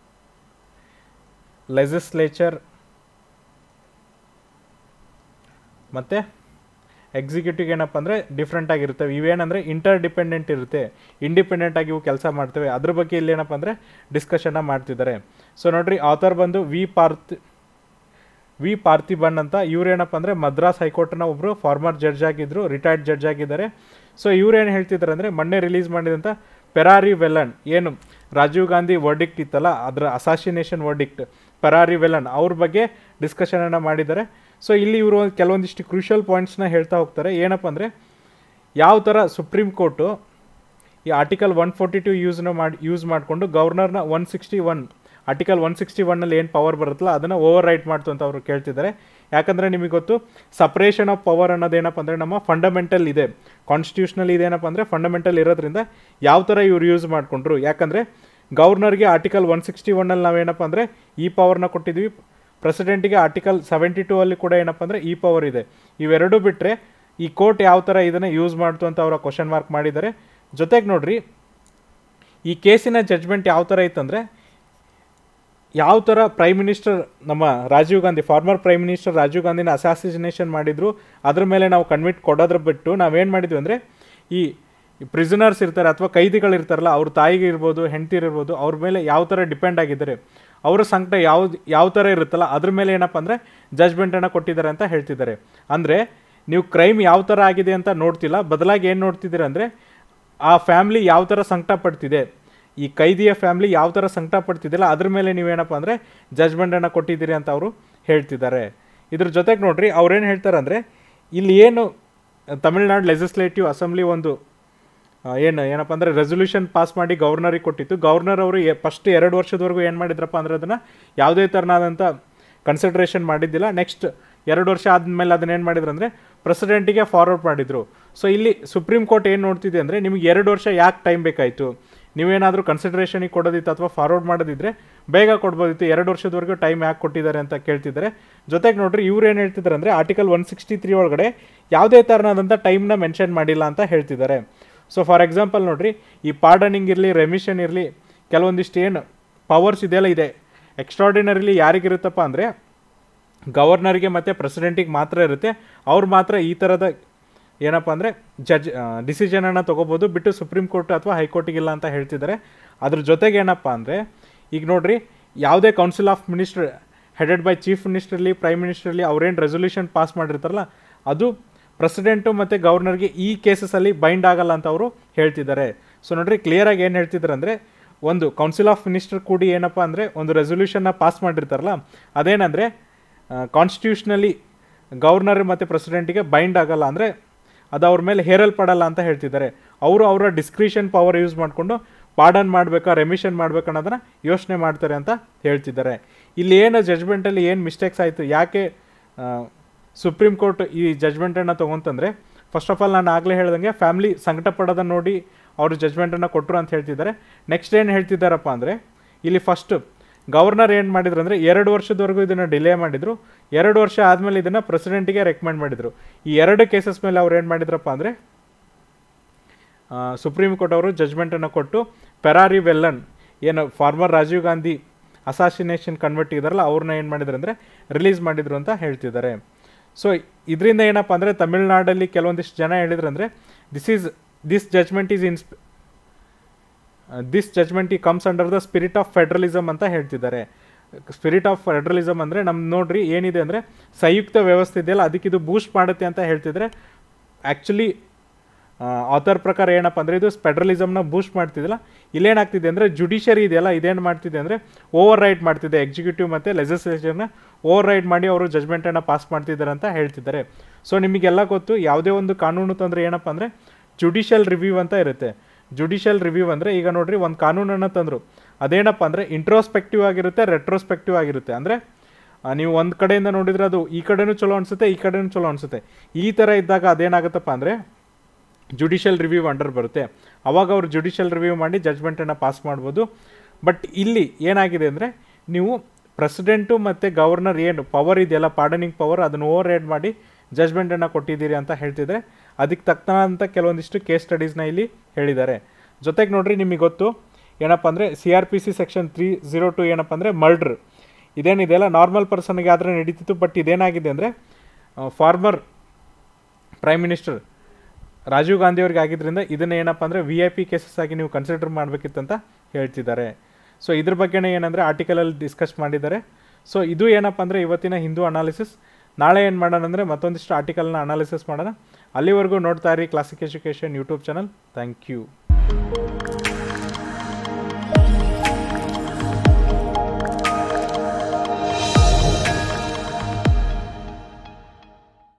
Speaker 1: ಲೆಜಿಸ್ಲೇಚರ್ ಮತ್ತು ಎಕ್ಸಿಕ್ಯೂಟಿವ್ ಏನಪ್ಪ ಅಂದರೆ ಡಿಫ್ರೆಂಟ್ ಆಗಿರ್ತವೆ ಇವೇನಂದರೆ ಇಂಟರ್ ಡಿಪೆಂಡೆಂಟ್ ಇರುತ್ತೆ ಇಂಡಿಪೆಂಡೆಂಟ್ ಆಗಿ ಇವು ಕೆಲಸ ಮಾಡ್ತವೆ ಅದ್ರ ಬಗ್ಗೆ ಇಲ್ಲಿ ಏನಪ್ಪ ಅಂದರೆ ಡಿಸ್ಕಷನ್ನ ಮಾಡ್ತಿದ್ದಾರೆ ಸೊ ನೋಡ್ರಿ ಆಥರ್ ಬಂದು ವಿ ಪಾರ್ಥ್ ವಿ ಪಾರ್ಥಿಬನ್ ಅಂತ ಇವ್ರೇನಪ್ಪ ಅಂದರೆ ಮದ್ರಾಸ್ ಹೈಕೋರ್ಟ್ನ ಒಬ್ಬರು ಫಾರ್ಮರ್ ಜಡ್ಜ್ ಆಗಿದ್ದರು ರಿಟೈರ್ಡ್ ಜಡ್ಜ್ ಆಗಿದ್ದಾರೆ ಸೊ ಇವ್ರೇನು ಹೇಳ್ತಿದ್ದಾರೆ ಅಂದರೆ ಮೊನ್ನೆ ರಿಲೀಸ್ ಮಾಡಿದಂಥ ಪೆರಾರಿ ವೆಲನ್ ಏನು ರಾಜೀವ್ ಗಾಂಧಿ ವರ್ಡಿಕ್ಟ್ ಇತ್ತಲ್ಲ ಅದರ ಅಸಾಸಿನೇಷನ್ ವರ್ಡಿಕ್ಟ್ ಪೆರಾರಿ ವೆಲನ್ ಅವ್ರ ಬಗ್ಗೆ ಡಿಸ್ಕಷನನ್ನು ಮಾಡಿದ್ದಾರೆ ಸೊ ಇಲ್ಲಿ ಇವರು ಕೆಲವೊಂದಿಷ್ಟು ಕ್ರೂಷಿಯಲ್ ಪಾಯಿಂಟ್ಸ್ನ ಹೇಳ್ತಾ ಹೋಗ್ತಾರೆ ಏನಪ್ಪ ಅಂದರೆ ಯಾವ ಥರ ಸುಪ್ರೀಂ ಕೋರ್ಟು ಈ ಆರ್ಟಿಕಲ್ ಒನ್ ಫೋರ್ಟಿ ಟು ಯೂಸ್ನ ಮಾಡಿ ಯೂಸ್ ಮಾಡಿಕೊಂಡು ಗವರ್ನರ್ನ one sixty one article one sixty ಒನ್ನಲ್ಲಿ ಏನು ಪವರ್ ಬರುತ್ತಲ್ಲ ಅದನ್ನು ಓವರ್ ರೈಟ್ ಮಾಡ್ತು ಅಂತ ಅವರು ಕೇಳ್ತಿದ್ದಾರೆ ಯಾಕಂದರೆ ನಿಮಗೆ ಗೊತ್ತು ಸಪ್ರೇಷನ್ ಆಫ್ ಪವರ್ ಅನ್ನೋದೇನಪ್ಪ ಅಂದರೆ ನಮ್ಮ ಫಂಡಮೆಂಟಲ್ ಇದೆ ಕಾನ್ಸ್ಟಿಟ್ಯೂಷನಲ್ ಇದೇನಪ್ಪ ಅಂದರೆ ಫಂಡಮೆಂಟಲ್ ಇರೋದ್ರಿಂದ ಯಾವ ಥರ ಇವ್ರು ಯೂಸ್ ಮಾಡಿಕೊಂಡ್ರು ಯಾಕಂದರೆ ಗವರ್ನರ್ಗೆ ಆರ್ಟಿಕಲ್ ಒನ್ ಸಿಕ್ಸ್ಟಿ ಒನ್ನಲ್ಲಿ ನಾವೇನಪ್ಪ ಅಂದರೆ ಈ ಪವರ್ನ ಕೊಟ್ಟಿದ್ವಿ ಪ್ರೆಸಿಡೆಂಟಿಗೆ ಆರ್ಟಿಕಲ್ ಸೆವೆಂಟಿ ಟೂ ಅಲ್ಲಿ ಕೂಡ ಏನಪ್ಪ ಅಂದರೆ ಈ ಪವರ್ ಇದೆ ಇವೆರಡೂ ಬಿಟ್ಟರೆ ಈ ಕೋರ್ಟ್ ಯಾವ ಥರ ಇದನ್ನು ಯೂಸ್ ಮಾಡ್ತು ಅಂತ ಅವರ ಕ್ವಶನ್ ಮಾರ್ಕ್ ಮಾಡಿದ್ದಾರೆ ಜೊತೆಗೆ ನೋಡ್ರಿ ಈ ಕೇಸಿನ ಜಡ್ಜ್ಮೆಂಟ್ ಯಾವ ಥರ ಇತ್ತಂದರೆ ಯಾವ ಥರ ಪ್ರೈಮ್ ಮಿನಿಸ್ಟರ್ ನಮ್ಮ Rajiv Gandhi former prime minister Rajiv ಗಾಂಧಿನ ಅಸಾಸಿನೇಷನ್ ಮಾಡಿದ್ರು ಅದ್ರ ಮೇಲೆ ನಾವು ಕನ್ವಿಟ್ ಕೊಡೋದ್ರ ಬಿಟ್ಟು ನಾವೇನು ಮಾಡಿದ್ವಿ ಅಂದರೆ ಈ ಪ್ರಿಸನರ್ಸ್ ಇರ್ತಾರೆ ಅಥವಾ ಕೈದಿಗಳು ಇರ್ತಾರಲ್ಲ ಅವ್ರ ತಾಯಿಗೆ ಇರ್ಬೋದು ಹೆಂಡ್ತಿರ್ ಇರ್ಬೋದು ಅವ್ರ ಮೇಲೆ ಯಾವ ಥರ ಡಿಪೆಂಡ್ ಆಗಿದ್ದಾರೆ ಅವರ ಸಂಕಟ ಯಾವ ಯಾವ ಥರ ಇರುತ್ತಲ್ಲ ಅದ್ರ ಮೇಲೆ ಏನಪ್ಪ ಅಂದರೆ ಜಜ್ಮೆಂಟನ್ನು ಕೊಟ್ಟಿದ್ದಾರೆ ಅಂತ ಹೇಳ್ತಿದ್ದಾರೆ ಅಂದರೆ ನೀವು ಕ್ರೈಮ್ ಯಾವ ಥರ ಆಗಿದೆ ಅಂತ ನೋಡ್ತಿಲ್ಲ ಬದಲಾಗಿ ಏನು ನೋಡ್ತಿದ್ದೀರ ಅಂದರೆ ಆ ಫ್ಯಾಮ್ಲಿ ಯಾವ ಥರ ಸಂಕಟ ಪಡ್ತಿದೆ ಈ ಕೈದಿಯ ಫ್ಯಾಮ್ಲಿ ಯಾವ ಥರ ಸಂಕಟ ಪಡ್ತಿದ್ದಿಲ್ಲ ಅದ್ರ ಮೇಲೆ ನೀವೇನಪ್ಪ ಅಂದರೆ ಜಜ್ಮೆಂಟನ್ನು ಕೊಟ್ಟಿದ್ದೀರಿ ಅಂತ ಅವರು ಹೇಳ್ತಿದ್ದಾರೆ ಇದ್ರ ಜೊತೆಗೆ ನೋಡ್ರಿ ಅವ್ರೇನು ಹೇಳ್ತಾರೆ ಅಂದರೆ ಇಲ್ಲಿ ಏನು ತಮಿಳ್ನಾಡು ಲೆಜಿಸ್ಲೇಟಿವ್ ಅಸೆಂಬ್ಲಿ ಒಂದು ಆ, ಏನು ಏನಪ್ಪ ಅಂದರೆ ರೆಸೊಲ್ಯೂಷನ್ ಪಾಸ್ ಮಾಡಿ ಗವರ್ನರಿಗೆ ಕೊಟ್ಟಿತ್ತು ಗವರ್ನರ್ ಅವರು ಫಸ್ಟ್ ಎರಡು ವರ್ಷದವರೆಗೂ ಏನು ಮಾಡಿದ್ರಪ್ಪ ಅಂದರೆ ಅದನ್ನು ಯಾವುದೇ ಥರನಾದಂಥ ಕನ್ಸಿಡ್ರೇಷನ್ ಮಾಡಿದ್ದಿಲ್ಲ ನೆಕ್ಸ್ಟ್ ಎರಡು ವರ್ಷ ಆದಮೇಲೆ ಅದನ್ನ ಏನು ಮಾಡಿದ್ರು ಅಂದರೆ ಪ್ರೆಸಿಡೆಂಟಿಗೆ ಫಾರ್ವರ್ಡ್ ಮಾಡಿದರು ಸೊ ಇಲ್ಲಿ ಸುಪ್ರೀಂ ಕೋರ್ಟ್ ಏನು ನೋಡ್ತಿದೆ ಅಂದರೆ ನಿಮಗೆ ಎರಡು ವರ್ಷ ಯಾಕೆ ಟೈಮ್ ಬೇಕಾಯಿತು ನೀವೇನಾದರೂ ಕನ್ಸಿಡ್ರೇಷನಿಗೆ ಕೊಡೋದಿತ್ತು ಅಥವಾ ಫಾರ್ವರ್ಡ್ ಮಾಡೋದಿದ್ರೆ ಬೇಗ ಕೊಡ್ಬೋದಿತ್ತು ಎರಡು ವರ್ಷದವರೆಗೂ ಟೈಮ್ ಯಾಕೆ ಕೊಟ್ಟಿದ್ದಾರೆ ಅಂತ ಕೇಳ್ತಿದ್ದಾರೆ ಜೊತೆಗೆ ನೋಡ್ರಿ ಇವ್ರು ಏನು ಹೇಳ್ತಿದ್ದಾರೆ ಅಂದರೆ ಆರ್ಟಿಕಲ್ ಒನ್ ಸಿಕ್ಸ್ಟಿ ತ್ರೀ ಒಳಗಡೆ ಯಾವುದೇ ಥರನಾದಂಥ ಟೈಮ್ನ ಮೆನ್ಷನ್ ಮಾಡಿಲ್ಲ ಅಂತ ಹೇಳ್ತಿದ್ದಾರೆ ಸೊ ಫಾರ್ ಎಕ್ಸಾಂಪಲ್ ನೋಡ್ರಿ ಈ ಪಾರ್ಡನಿಂಗ್ ಇರಲಿ ರೆಮಿಷನ್ ಇರಲಿ ಕೆಲವೊಂದಿಷ್ಟು ಏನು ಪವರ್ಸ್ ಇದೆಯಲ್ಲ ಇದೆ ಎಕ್ಸ್ಟ್ರಾರ್ಡಿನರಿಲಿ ಯಾರಿಗಿರುತ್ತಪ್ಪ ಅಂದರೆ ಗವರ್ನರ್ಗೆ ಮತ್ತು ಪ್ರೆಸಿಡೆಂಟಿಗೆ ಮಾತ್ರ ಇರುತ್ತೆ ಅವ್ರು ಮಾತ್ರ ಈ ಥರದ ಏನಪ್ಪ ಅಂದರೆ ಜಡ್ಜ್ ಡಿಸಿಷನನ್ನು ತೊಗೋಬೋದು ಬಿಟ್ಟು ಸುಪ್ರೀಂ ಕೋರ್ಟ್ ಅಥವಾ ಹೈಕೋರ್ಟಿಗಿಲ್ಲ ಅಂತ ಹೇಳ್ತಿದ್ದಾರೆ ಅದ್ರ ಜೊತೆಗೆ ಏನಪ್ಪ ಅಂದರೆ ಈಗ ನೋಡ್ರಿ ಯಾವುದೇ council of minister headed by chief ಮಿನಿಸ್ಟರ್ಲಿ ಪ್ರೈಮ್ ಮಿನಿಸ್ಟರ್ಲಿ ಅವ್ರೇನು ರೆಸೊಲ್ಯೂಷನ್ ಪಾಸ್ ಮಾಡಿರ್ತಾರಲ್ಲ ಅದು ಪ್ರೆಸಿಡೆಂಟು ಮತ್ತು ಗವರ್ನರ್ಗೆ ಈ ಕೇಸಸಲ್ಲಿ ಬೈಂಡ್ ಆಗಲ್ಲ ಅಂತ ಅವರು ಹೇಳ್ತಿದ್ದಾರೆ ಸೊ ನೋಡ್ರಿ ಕ್ಲಿಯರಾಗಿ ಏನು ಹೇಳ್ತಿದ್ದಾರೆ ಅಂದರೆ ಒಂದು ಕೌನ್ಸಿಲ್ ಆಫ್ ಮಿನಿಸ್ಟರ್ ಕೂಡಿ ಏನಪ್ಪ ಅಂದರೆ ಒಂದು ರೆಸೊಲ್ಯೂಷನ್ನ ಪಾಸ್ ಮಾಡಿರ್ತಾರಲ್ಲ ಅದೇನಂದರೆ ಕಾನ್ಸ್ಟಿಟ್ಯೂಷನಲಿ ಗವರ್ನರ್ ಮತ್ತು ಪ್ರೆಸಿಡೆಂಟಿಗೆ ಬೈಂಡ್ ಆಗಲ್ಲ ಅಂದರೆ ಅದು ಅವ್ರ ಮೇಲೆ ಹೇರಲ್ಪಡಲ್ಲ ಅಂತ ಹೇಳ್ತಿದ್ದಾರೆ ಅವರು ಅವರ ಡಿಸ್ಕ್ರಿಷನ್ ಪವರ್ ಯೂಸ್ ಮಾಡಿಕೊಂಡು ಪಾರ್ಡನ್ ಮಾಡಬೇಕಾ ರೆಮಿಷನ್ ಮಾಡ್ಬೇಕು ಅನ್ನೋದನ್ನ ಯೋಚನೆ ಮಾಡ್ತಾರೆ ಅಂತ ಹೇಳ್ತಿದ್ದಾರೆ ಇಲ್ಲಿ ಏನು ಜಜ್ಮೆಂಟಲ್ಲಿ ಏನು ಮಿಸ್ಟೇಕ್ಸ್ ಆಯಿತು ಯಾಕೆ ಸುಪ್ರೀಂ ಕೋರ್ಟ್ ಈ ಜಜ್ಮೆಂಟನ್ನು ತೊಗೊಂತಂದರೆ ಫಸ್ಟ್ ಆಫ್ ಆಲ್ ನಾನು ಆಗಲೇ ಹೇಳ್ದಂಗೆ ಫ್ಯಾಮಿಲಿ ಸಂಕಟ ಪಡೋದನ್ನು ನೋಡಿ ಅವರು ಜಜ್ಮೆಂಟನ್ನು ಕೊಟ್ಟರು ಅಂತ ಹೇಳ್ತಿದ್ದಾರೆ ನೆಕ್ಸ್ಟ್ ಏನು ಹೇಳ್ತಿದ್ದಾರಪ್ಪ ಅಂದರೆ ಇಲ್ಲಿ ಫಸ್ಟ್ ಗವರ್ನರ್ ಏನು ಮಾಡಿದ್ರು ಅಂದರೆ ಎರಡು ವರ್ಷದವರೆಗೂ ಇದನ್ನು ಡಿಲೇ ಮಾಡಿದರು ಎರಡು ವರ್ಷ ಆದಮೇಲೆ ಇದನ್ನು ಪ್ರೆಸಿಡೆಂಟಿಗೆ ರೆಕಮೆಂಡ್ ಮಾಡಿದರು ಈ ಎರಡು ಕೇಸಸ್ ಮೇಲೆ ಅವ್ರು ಏನು ಮಾಡಿದ್ರಪ್ಪ ಅಂದರೆ ಸುಪ್ರೀಂ ಕೋರ್ಟ್ ಅವರು ಜಜ್ಮೆಂಟನ್ನು ಕೊಟ್ಟು ಪೆರಾರಿ ವೆಲ್ಲನ್ ಏನು former Rajiv Gandhi assassination convict ಇದಾರಲ್ಲ ಅವ್ರನ್ನ ಏನು ಮಾಡಿದ್ರು ಅಂದರೆ ರಿಲೀಸ್ ಮಾಡಿದ್ರು ಅಂತ ಹೇಳ್ತಿದ್ದಾರೆ ಸೊ ಇದರಿಂದ ಏನಪ್ಪ ಅಂದರೆ ತಮಿಳ್ನಾಡಲ್ಲಿ ಕೆಲವೊಂದಿಷ್ಟು ಜನ ಹೇಳಿದ್ರು ಅಂದರೆ this is this judgement is ಇನ್ಸ್ ದಿಸ್ ಜಜ್ಮೆಂಟ್ ಈ comes under the spirit of federalism ಅಂತ ಹೇಳ್ತಿದ್ದಾರೆ ಸ್ಪಿರಿಟ್ ಆಫ್ ಫೆಡ್ರಲಿಸಮ್ ಅಂದರೆ ನಮ್ಮ ನೋಡ್ರಿ ಏನಿದೆ ಅಂದರೆ ಸಂಯುಕ್ತ ವ್ಯವಸ್ಥೆ ಇದೆಯಲ್ಲ ಅದಕ್ಕೆ ಇದು ಬೂಸ್ಟ್ ಮಾಡುತ್ತೆ ಅಂತ ಹೇಳ್ತಿದ್ರೆ ಆ್ಯಕ್ಚುಲಿ ಆಥರ್ ಪ್ರಕಾರ ಏನಪ್ಪ ಅಂದರೆ ಇದು ಫೆಡ್ರಲಿಸಮ್ನ ಬೂಸ್ಟ್ ಮಾಡ್ತಿದ್ದಿಲ್ಲ ಇಲ್ಲೇನಾಗ್ತಿದೆ ಅಂದರೆ ಜುಡಿಷರಿ ಇದೆಯಲ್ಲ ಇದೇನು ಮಾಡ್ತಿದೆ ಅಂದರೆ ಓವರ್ ರೈಡ್ ಮಾಡ್ತಿದೆ ಎಕ್ಸಿಕ್ಯೂಟಿವ್ ಮತ್ತು ಲೆಜಿಸ್ಲೇಚರ್ನ ಓವರ್ ರೈಡ್ ಮಾಡಿ ಅವರು ಜಜ್ಮೆಂಟನ್ನು ಪಾಸ್ ಮಾಡ್ತಿದ್ದಾರೆ ಅಂತ ಹೇಳ್ತಿದ್ದಾರೆ ಸೊ ನಿಮಗೆಲ್ಲ ಗೊತ್ತು ಯಾವುದೇ ಒಂದು ಕಾನೂನು ತಂದರೆ ಏನಪ್ಪ ಅಂದರೆ ಜುಡಿಷಿಯಲ್ ರಿವ್ಯೂ ಅಂತ ಇರುತ್ತೆ ಜುಡಿಷಿಯಲ್ ರಿವ್ಯೂ ಅಂದರೆ ಈಗ ನೋಡ್ರಿ ಒಂದು ಕಾನೂನನ್ನು ತಂದರು ಅದೇನಪ್ಪ ಅಂದರೆ ಇಂಟ್ರೋಸ್ಪೆಕ್ಟಿವ್ ಆಗಿರುತ್ತೆ ರೆಟ್ರೋಸ್ಪೆಕ್ಟಿವ್ ಆಗಿರುತ್ತೆ ಅಂದರೆ ನೀವು ಒಂದು ಕಡೆಯಿಂದ ನೋಡಿದ್ರೆ ಅದು ಈ ಕಡೆನೂ ಚಲೋ ಅನಿಸುತ್ತೆ ಈ ಕಡೆನೂ ಚಲೋ ಅನಿಸುತ್ತೆ ಈ ಥರ ಇದ್ದಾಗ ಅದೇನಾಗುತ್ತಪ್ಪ ಅಂದರೆ ಜುಡಿಷಿಯಲ್ ರಿವ್ಯೂ ಅಂಡರ್ ಬರುತ್ತೆ ಅವಾಗ ಅವರು ಜುಡಿಷಿಯಲ್ ರಿವ್ಯೂ ಮಾಡಿ ಜಜ್ಮೆಂಟನ್ನು ಪಾಸ್ ಮಾಡ್ಬೋದು ಬಟ್ ಇಲ್ಲಿ ಏನಾಗಿದೆ ಅಂದರೆ ನೀವು ಪ್ರೆಸಿಡೆಂಟು ಮತ್ತು ಗವರ್ನರ್ ಏನು ಪವರ್ ಇದೆಯಲ್ಲ ಪಾರ್ಡನಿಂಗ್ ಪವರ್ ಅದನ್ನು ಓವರ್ ರೈಡ್ ಮಾಡಿ ಜಜ್ಮೆಂಟನ್ನು ಕೊಟ್ಟಿದ್ದೀರಿ ಅಂತ ಹೇಳ್ತಿದ್ರೆ ಅದಕ್ಕೆ ತಕ್ಕಂಥ ಕೆಲವೊಂದಿಷ್ಟು ಕೇಸ್ ಸ್ಟಡೀಸ್ನ ಇಲ್ಲಿ ಹೇಳಿದ್ದಾರೆ ಜೊತೆಗೆ ನೋಡ್ರಿ ನಿಮಗೆ ಗೊತ್ತು ಏನಪ್ಪ ಅಂದರೆ C R P C section three zero two ಏನಪ್ಪ ಅಂದರೆ ಮರ್ಡ್ರ್ ಇದೇನಿದೆಯಲ್ಲ ನಾರ್ಮಲ್ ಪರ್ಸನ್ಗೆ ಆದರೆ ನಡೀತಿತ್ತು ಬಟ್ ಇದೇನಾಗಿದೆ ಅಂದರೆ former prime minister Rajiv Gandhi ಅವ್ರಿಗೆ ಆಗಿದ್ದರಿಂದ ಇದನ್ನ ಏನಪ್ಪ ಅಂದರೆ ವಿ ಐ ಪಿ ಕೇಸಸ್ ಆಗಿ ನೀವು ಕನ್ಸಿಡರ್ ಮಾಡಬೇಕಿತ್ತಂತ ಹೇಳ್ತಿದ್ದಾರೆ ಸೊ ಇದ್ರ ಬಗ್ಗೆನೇ ಏನಂದರೆ ಆರ್ಟಿಕಲಲ್ಲಿ ಡಿಸ್ಕಸ್ ಮಾಡಿದ್ದಾರೆ ಸೊ ಇದು ಏನಪ್ಪ ಅಂದರೆ ಇವತ್ತಿನ ಹಿಂದೂ ಅನಾಲಿಸಿಸ್ ನಾಳೆ ಏನು ಮಾಡೋಣ ಅಂದರೆ ಮತ್ತೊಂದಿಷ್ಟು ಆರ್ಟಿಕಲ್ನ ಅನಾಲಿಸಿಸ್ ಮಾಡೋಣ ಅಲ್ಲಿವರೆಗೂ ನೋಡ್ತಾ ಇರಿ classic education YouTube channel thank you